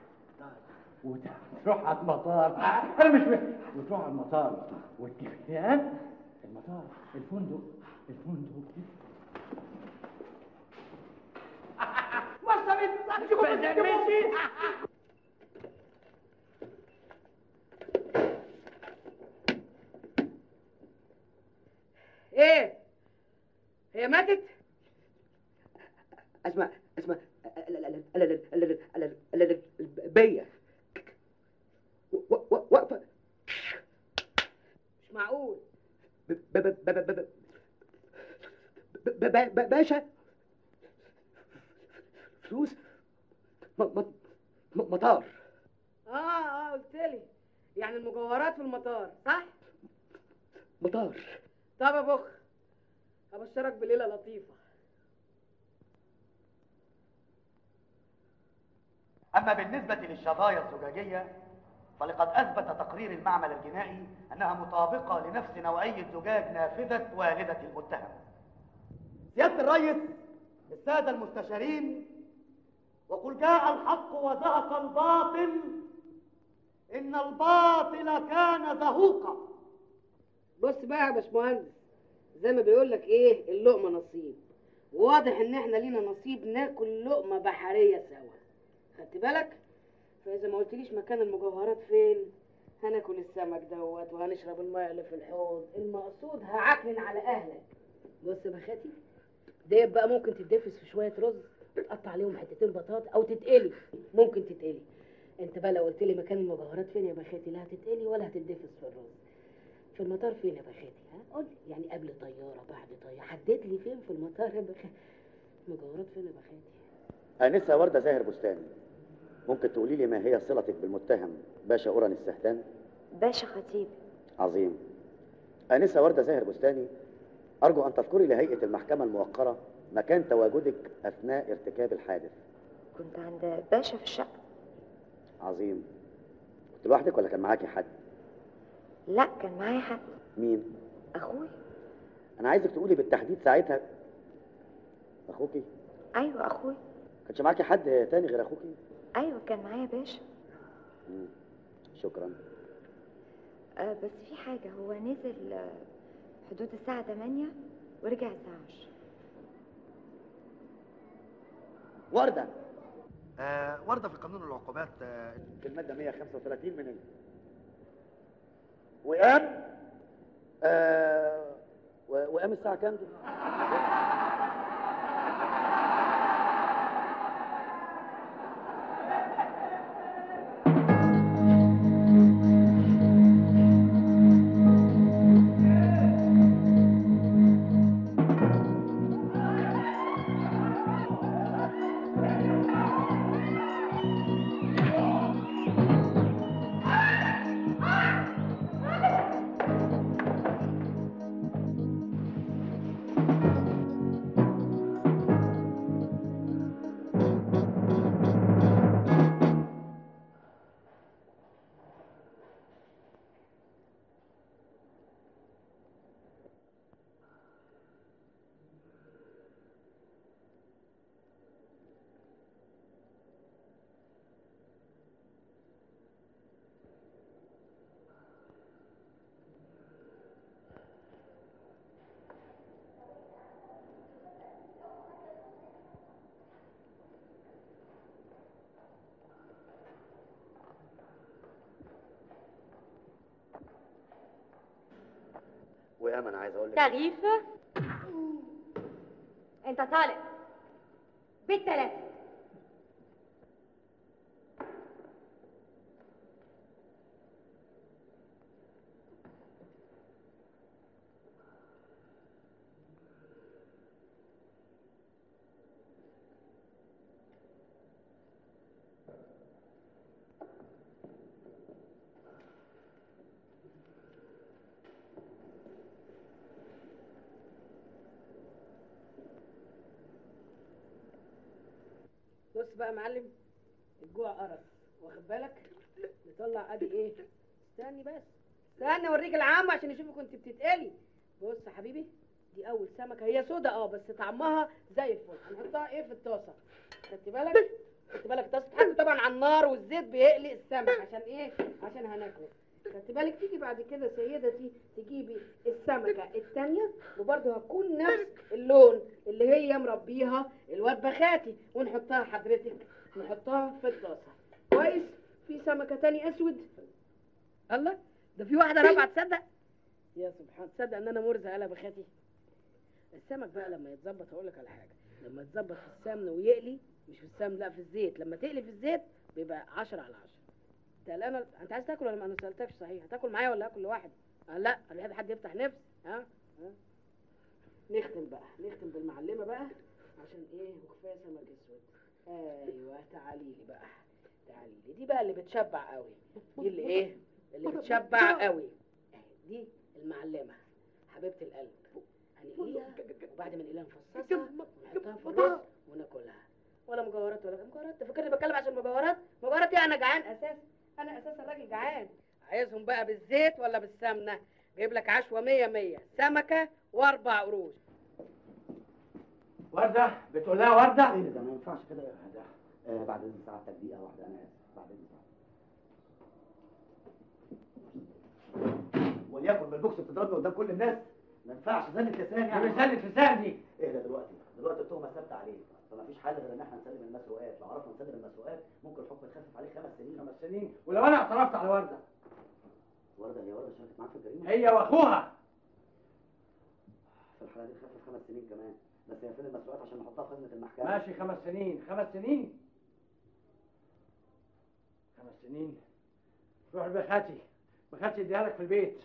[SPEAKER 11] وتروح على المطار انا مش فاهم وتروح على المطار وتجيب ها المطار الفندق الفندق Moi, je savais tout ça Je comprends
[SPEAKER 1] ايه هي ماتت
[SPEAKER 12] اسمع اسمع بيا واقفه
[SPEAKER 1] مش معقول
[SPEAKER 12] باشا فلوس مطار
[SPEAKER 1] اه اه قلت لي يعني المجوهرات في المطار صح
[SPEAKER 12] مطار
[SPEAKER 1] طب يا بخ ابشرك بليله لطيفه
[SPEAKER 4] أما بالنسبة للشظايا الزجاجية فلقد أثبت تقرير المعمل الجنائي أنها مطابقة لنفس نوعية زجاج نافذة والدة المتهم سيادة الرئيس السادة المستشارين وقل جاء الحق وزهق الباطل إن الباطل كان زهوقا
[SPEAKER 1] بص بقى يا باشمهندس زي ما بيقول لك ايه اللقمه نصيب واضح ان احنا لينا نصيب ناكل لقمه بحريه سوا خدت بالك فاذا ما قلتليش مكان المجوهرات فين هناكل السمك دوت وهنشرب الميه اللي في الحوض المقصود هعكنن على اهلك بص يا بخاتي ديت بقى ممكن تتدفس في شويه رز تقطع عليهم حتتين بطاطا او تتقلي ممكن تتقلي انت بقى لو قلت لي مكان المجوهرات فين يا بخاتي لا هتتقلي ولا هتتدفس في الرز في المطار فين يا بخاتي ها قول لي يعني قبل طياره بعد طياره حدد لي فين في المطار يا بخاتي المجوهرات فين يا بخاتي
[SPEAKER 4] آنسة وردة زاهر بستاني ممكن تقولي لي ما هي صلتك بالمتهم باشا أوران السهتان؟
[SPEAKER 2] باشا خطيب
[SPEAKER 4] عظيم آنسة وردة زاهر بستاني أرجو أن تذكري لهيئة المحكمة الموقرة مكان تواجدك أثناء ارتكاب الحادث
[SPEAKER 2] كنت عند باشا في الشقة
[SPEAKER 4] عظيم كنت لوحدك ولا كان معاكي حد؟
[SPEAKER 2] لا كان معايا حد
[SPEAKER 4] مين؟
[SPEAKER 2] اخوي
[SPEAKER 4] أنا عايزك تقولي بالتحديد ساعتها أخوكي؟
[SPEAKER 2] ايوه اخوي
[SPEAKER 4] كانش معاكي حد تاني غير أخوكي؟
[SPEAKER 2] ايوه كان معايا باشا
[SPEAKER 4] مم. شكرا
[SPEAKER 2] آه بس في حاجة هو نزل آه، حدود الساعة 8 ورجع الساعة 10
[SPEAKER 4] وردة آه وردة في قانون العقوبات آه في المادة 135 من ال... وقام آه و- وقام الساعة كام دي؟ بقول لك
[SPEAKER 2] تعريف انت طالع بالثلاثة
[SPEAKER 1] بص بقى يا معلم الجوع قرص واخد بالك نطلع ادي ايه استني بس استنى اوريك العام عشان يشوفوا كنت بتتقلي بص يا حبيبي دي اول سمكه هي سودا اه بس طعمها زي الفل هنحطها ايه في الطاسه خدت بالك خدت بالك الطاسه تتحط طبعا على النار والزيت بيقلي السمك عشان ايه عشان هناكله خدت بالك تيجي بعد كده سيدتي تجيبي السمكه الثانيه وبرده هتكون نفس اللون اللي هي مربيها الواد بخاتي ونحطها حضرتك نحطها في الطاسه كويس في سمكه تاني اسود الله ده في واحده رابعه تصدق يا سبحان تصدق ان انا مرزق يا بخاتي السمك بقى لما يتظبط هقول لك على حاجه لما يتظبط في السمن ويقلي مش في السمن لا في الزيت لما تقلي في الزيت بيبقى 10 على 10 ده لا انا انت عايز تاكل ولا ما انا سالتكش صحيح هتاكل معايا ولا اكل لوحدي آه لا انا بحب حد يفتح نفس ها ها نختم بقى نختم بالمعلمه بقى عشان ايه وكفايه سمك اسود ايوه تعالي لي بقى تعالي لي دي بقى اللي بتشبع قوي دي اللي ايه اللي بتشبع قوي دي المعلمه حبيبه القلب هنقليها وبعد ما نقليها نفصصها ونحطها في الرز وناكلها ولا مجوهرات ولا مجوهرات انت فاكرني بتكلم عشان مجوهرات مجوهرات ايه انا جعان اساسا انا اساسا راجل جعان عايزهم بقى بالزيت ولا بالسمنه جايب لك عشوه مية مية سمكه واربع قروش
[SPEAKER 11] ورده بتقول لها ورده
[SPEAKER 4] ايه ده ما ينفعش كده يا ده آه بعد اذن ساعتك دقيقه واحده انا اسف بعد اذن ساعتك وليكن بالبوكس بتضربني قدام كل الناس ما ينفعش زنة لسان يعني
[SPEAKER 11] مش زنة لسان دي
[SPEAKER 4] ايه ده دلوقتي دلوقتي التهمه ثابته عليه فما فيش حل غير ان احنا نسلم المسروقات لو عرفنا نسلم المسروقات ممكن الحكم يتخفف عليه خمس سنين
[SPEAKER 11] خمس سنين ولو انا اعترفت على ورده
[SPEAKER 4] ورده هي ورده شاركت معاك في الجريمه
[SPEAKER 11] هي واخوها
[SPEAKER 4] في الحاله دي تخفف خمس سنين كمان بس هي فين المسروقات عشان نحطها في خزنه المحكمه
[SPEAKER 11] ماشي خمس سنين خمس سنين خمس سنين روح لبخاتي بخاتي اديها لك في البيت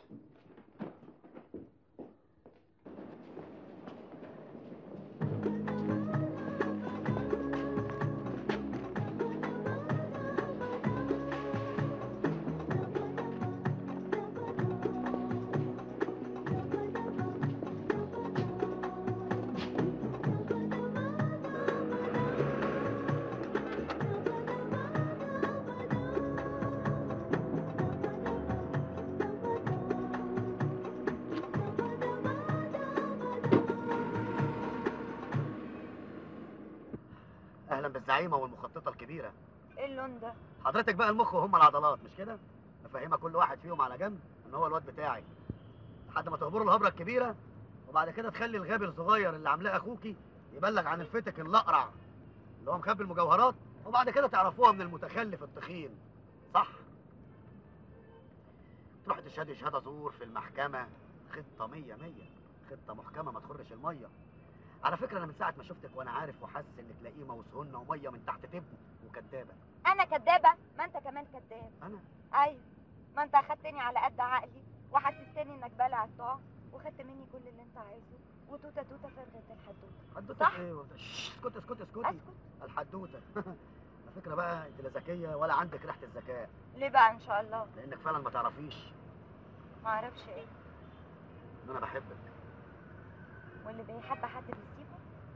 [SPEAKER 4] اهلا بالزعيمه والمخططه الكبيره
[SPEAKER 2] ايه اللون ده؟
[SPEAKER 4] حضرتك بقى المخ وهم العضلات مش كده افهمها كل واحد فيهم على جنب ان هو الواد بتاعي لحد ما تهبروا الهبره الكبيره وبعد كده تخلي الغبي الصغير اللي عاملاه اخوكي يبلغ عن الفتك الاقرع اللي هو مخبي المجوهرات وبعد كده تعرفوها من المتخلف التخين صح تروح تشهدي شهاده زور في المحكمه خطه مية مية خطه محكمه ما تخرش الميه على فكره انا من ساعه ما شفتك وانا عارف وحاسس انك لئيمه وسهنه وميه من تحت تبن وكدابه
[SPEAKER 2] انا كدابه ما انت كمان كداب
[SPEAKER 4] انا
[SPEAKER 2] ايوه ما انت اخدتني على قد عقلي وحسستني انك بالع الطعم وخدت مني كل اللي انت عايزه وتوته توته فرغت الحدوته
[SPEAKER 4] حدوته
[SPEAKER 2] صح؟
[SPEAKER 4] ايه وبتاع- شش، اسكتي اسكتي اسكتي
[SPEAKER 2] اسكت
[SPEAKER 4] الحدوته على فكره بقى انت لا ذكيه ولا عندك ريحه الذكاء
[SPEAKER 2] ليه بقى ان شاء الله
[SPEAKER 4] لانك فعلا ما تعرفيش
[SPEAKER 2] ما اعرفش ايه
[SPEAKER 4] ان انا بحبك
[SPEAKER 2] واللي بيحب حد بيسيبه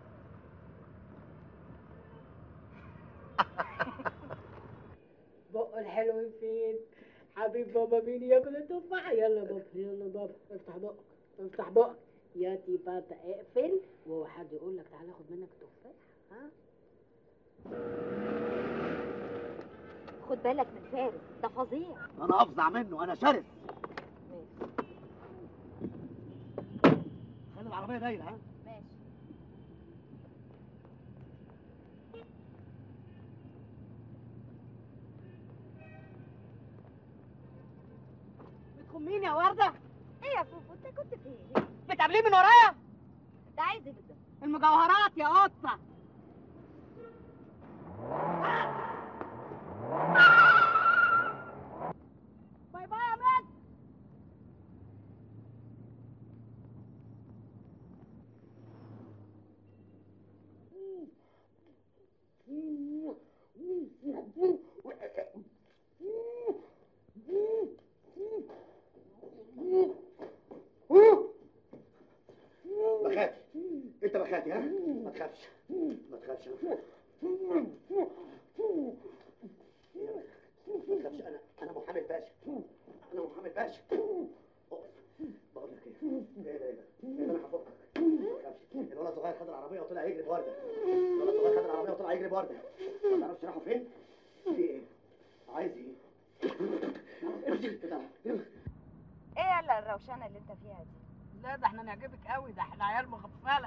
[SPEAKER 1] بق الحلو فين حبيب بابا مين ياكل التفاحه يلا بابا يلا بابا افتح بقك افتح بقك يا تيباتا اقفل وهو حد يقول لك تعالى اخد منك تفاح ها
[SPEAKER 2] خد بالك من فارس ده فظيع
[SPEAKER 4] انا افظع منه انا شرس خلي العربيه دايره ها
[SPEAKER 2] ماشي
[SPEAKER 1] بتخميني يا ورده
[SPEAKER 2] ايه يا يا فوفو انت كنت فين؟
[SPEAKER 1] بتقابليه من ورايا
[SPEAKER 2] انت عايز ايه بالظبط؟
[SPEAKER 1] المجوهرات يا قطه باي باي يا مان
[SPEAKER 4] بخاف انت بخافي ها ما تخافش ما تخافش ما تخافش انا انا محامي الباشا انا محامي الباشا بقول لك ايه ايه ده ايه ده ايه ده انا هفكك ما تخافش الولد الصغير خد العربيه وطلع يجري بورده الولد الصغير خد العربيه وطلع يجري بورده ما تعرفش راحوا فين في ايه عايز ايه
[SPEAKER 2] ايه يلا الروشنه اللي انت فيها دي؟
[SPEAKER 1] لا ده احنا نعجبك قوي ده احنا عيال مغفله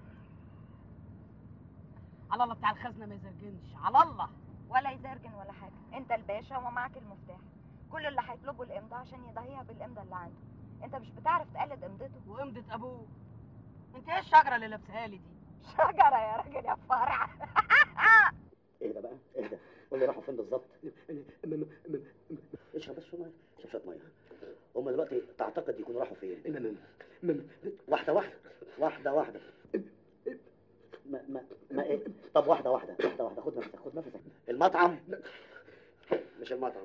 [SPEAKER 1] على الله بتاع الخزنه ما يزرجنش على الله
[SPEAKER 2] ولا يزرجن ولا حاجه انت الباشا ومعاك المفتاح كل اللي هيطلبوا الامضاء عشان يضيعها بالامضاء اللي عنده انت مش بتعرف تقلد امضته
[SPEAKER 1] وامضه ابوه انت ايه الشجره اللي لابسها لي دي
[SPEAKER 2] شجره يا راجل يا فرع
[SPEAKER 4] اهدى بقى اهدى قول لي راحوا فين بالظبط اشرب بس ميه اشرب شويه ميه هم دلوقتي تعتقد يكونوا راحوا فين واحده واحده واحده واحده ما ما ما ايه طب واحده واحده واحده واحده خد نفسك خد نفسك المطعم مش المطعم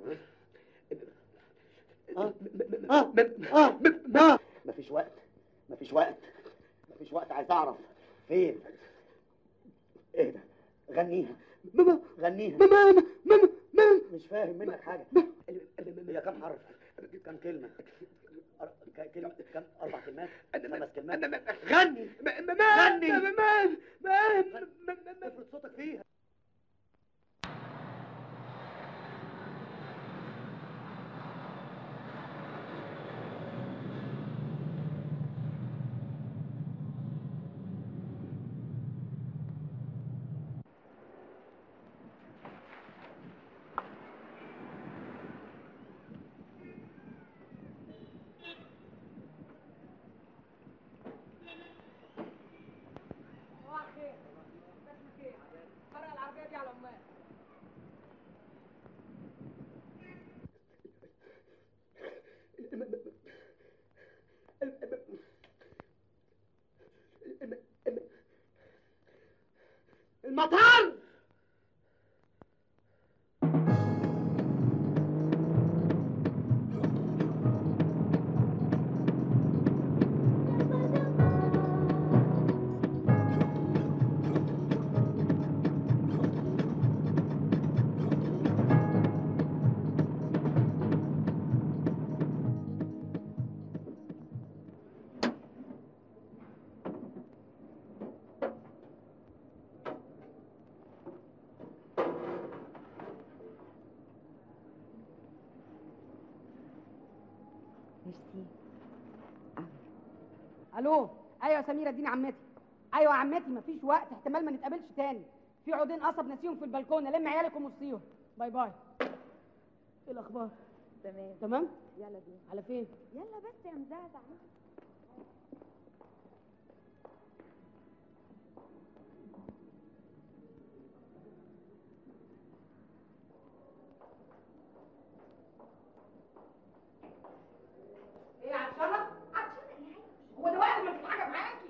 [SPEAKER 4] ها اه اه اه مفيش وقت مفيش وقت مفيش وقت عايز اعرف فين اهدى غنيها ماما غنيها ماما ماما ماما مش فاهم منك حاجه هي كم حرف كم كلمه أر- ك- كلمة كم أربع كلمات خمس كلمات غني غني افرض صوتك فيها
[SPEAKER 1] صباح الخير اسمك ايه فرق العربيه دي على امال
[SPEAKER 3] المطار
[SPEAKER 2] ميرسي
[SPEAKER 1] الو ايوه يا سميره اديني عمتي ايوه يا عمتي مفيش وقت احتمال ما نتقابلش تاني في عودين قصب ناسيهم في البلكونه لم عيالك ومصيهم باي باي ايه الاخبار
[SPEAKER 2] تمام
[SPEAKER 1] تمام
[SPEAKER 2] يلا بينا
[SPEAKER 1] على فين
[SPEAKER 2] يلا بس يا مزعزع
[SPEAKER 1] ايه عطشانه هو ده وقت ما في حاجه معاكي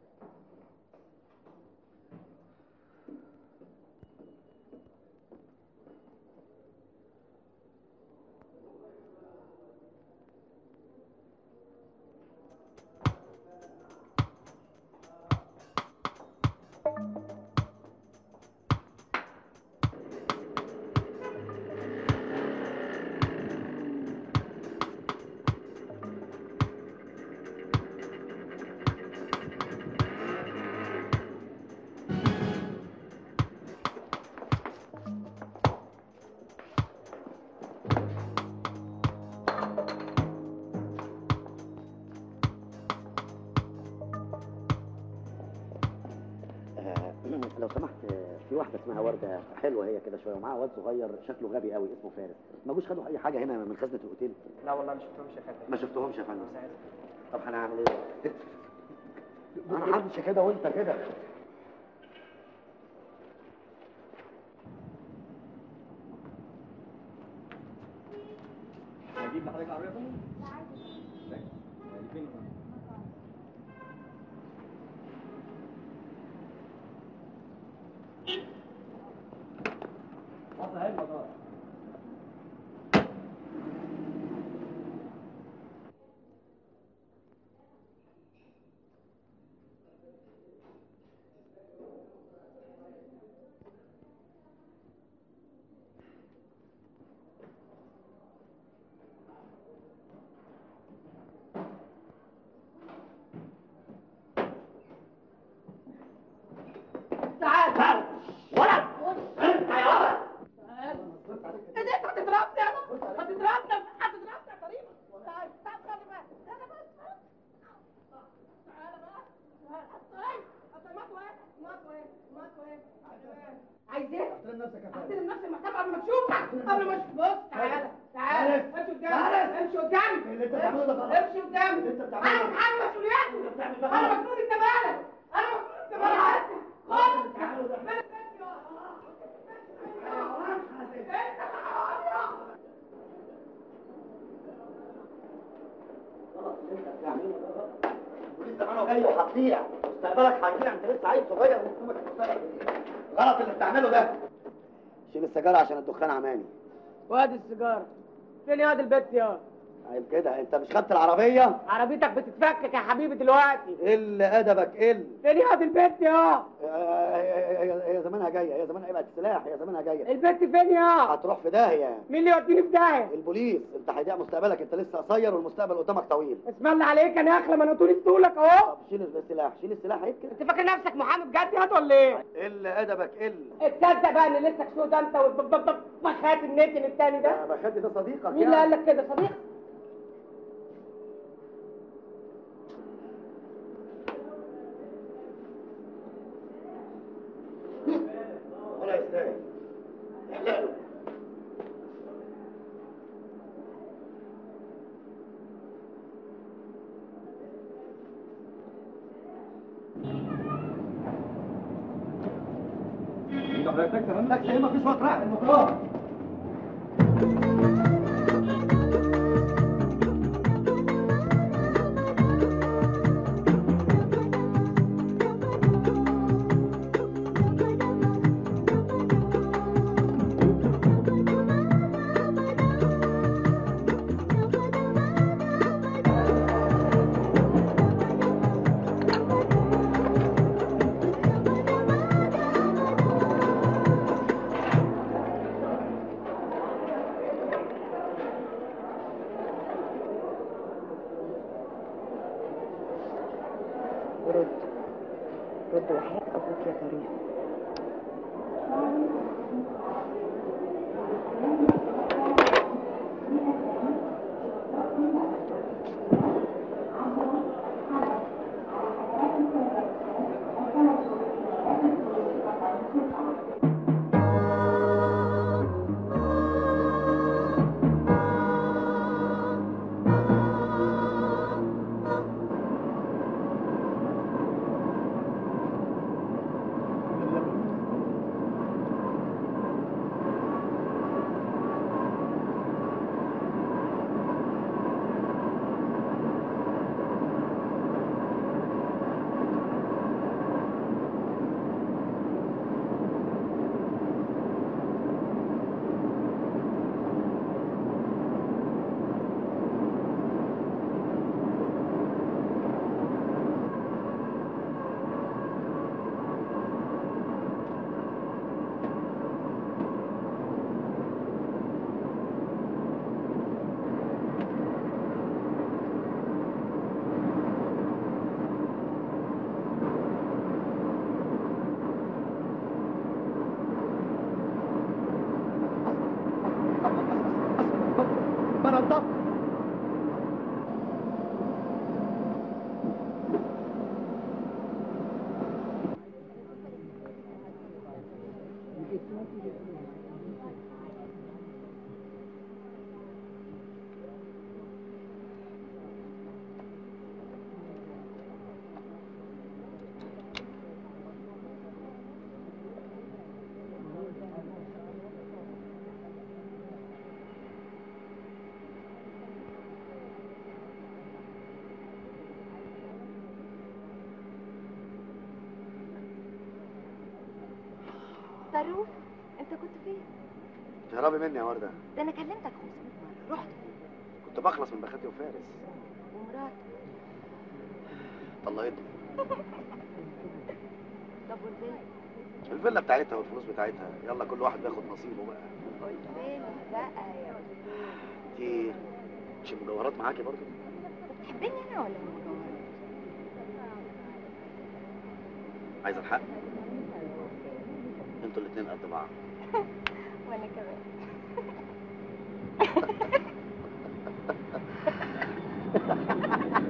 [SPEAKER 4] آه، لو سمحت آه، في واحده اسمها ورده حلوه هي كده شويه ومعاها واد صغير شكله غبي قوي اسمه فارس ما جوش خدوا اي حاجه هنا من خزنه الاوتيل
[SPEAKER 13] لا والله ما شفتهمش يا فندم
[SPEAKER 4] ما شفتهمش يا فندم طب هنعمل ايه؟ انا همشي كده وانت كده
[SPEAKER 8] اجيب لحضرتك العربيه يا فندم؟ لا دي فين يا فندم؟ وصل اهي المطار
[SPEAKER 1] تعال تعال
[SPEAKER 3] ولد انت يا ولد
[SPEAKER 1] تعال انت هتضربني انا هتضربني هتضربني يا كريم تعال تعال خلي بالك انا بس تعال بقى تعال انت مات واقف مات واقف مات واقف عايز ايه؟
[SPEAKER 3] احترم نفسك يا فندم
[SPEAKER 1] احترم نفسي المحكمة قبل ما تشوفك قبل ما تشوف بص تعالى تعالى
[SPEAKER 3] فارس.
[SPEAKER 1] امشي قدامي
[SPEAKER 3] فارس.
[SPEAKER 1] امشي قدامي
[SPEAKER 3] اللي انت بتعمله ده غلط.
[SPEAKER 1] امشي قدامي
[SPEAKER 3] اللي انت بتعمله
[SPEAKER 1] انا
[SPEAKER 3] ده-
[SPEAKER 1] متحمل مسؤولياته
[SPEAKER 3] اللي بتعمله ده
[SPEAKER 1] انا
[SPEAKER 3] غلط.
[SPEAKER 1] مجنون انت مالك انا مجنون انت مالك خالص
[SPEAKER 4] غلط اللي انت بتعمله ده غلط البوليس زمانه جاي وهتضيع مستقبلك هيضيع انت لسه عيل صغير وقدامك المستقبل غلط اللي بتعمله ده شيل السيجاره عشان الدخان عماني
[SPEAKER 1] وادي السيجاره فين يا واد البت يا
[SPEAKER 4] عيب كده انت مش خدت العربيه
[SPEAKER 1] عربيتك بتتفكك يا حبيبي دلوقتي
[SPEAKER 4] قل ادبك قل
[SPEAKER 1] فين يا واد البت يا
[SPEAKER 4] هي زمانها جايه هي زمانها هيبقى السلاح هي زمانها جايه
[SPEAKER 1] البت فين يا
[SPEAKER 4] هتروح في داهيه
[SPEAKER 1] مين اللي يوديني في داهيه
[SPEAKER 4] البوليس انت هيضيع مستقبلك انت لسه قصير والمستقبل قدامك طويل
[SPEAKER 1] اسم الله عليك انا اخلى ما انا طول طولك اهو
[SPEAKER 4] طب شيل السلاح شيل السلاح عيب كده
[SPEAKER 1] انت فاكر نفسك محامي بجد يا واد ولا ايه؟
[SPEAKER 4] قل ادبك قل
[SPEAKER 1] تصدق بقى ان لسه كسود انت والبخات النتن التاني ده
[SPEAKER 4] انا بخدي ده صديقك
[SPEAKER 1] مين اللي قال لك كده صديق؟
[SPEAKER 4] ولا يستاهل احلق له
[SPEAKER 3] تاكسي ايه مفيش وقت رايح المطار
[SPEAKER 2] رد رد وحياة أبوك يا طريق
[SPEAKER 3] بنضف
[SPEAKER 2] طروف انت كنت فين
[SPEAKER 4] تهربي مني يا ورده
[SPEAKER 2] ده انا كلمتك 500 مره رحت
[SPEAKER 4] كنت بخلص من بخاتي وفارس
[SPEAKER 2] ومراتك
[SPEAKER 4] طلقتني
[SPEAKER 2] طب والبيت
[SPEAKER 4] الفيلا بتاعتها والفلوس بتاعتها يلا كل واحد بياخد نصيبه بقى
[SPEAKER 2] قلت لي بقى يا
[SPEAKER 4] انتي مش المجوهرات معاكي برضه
[SPEAKER 2] بتحبني انا ولا مجوهرات
[SPEAKER 4] عايزه الحق انتوا الاثنين قد بعض
[SPEAKER 2] وانا كمان
[SPEAKER 4] Ha ha ha ha.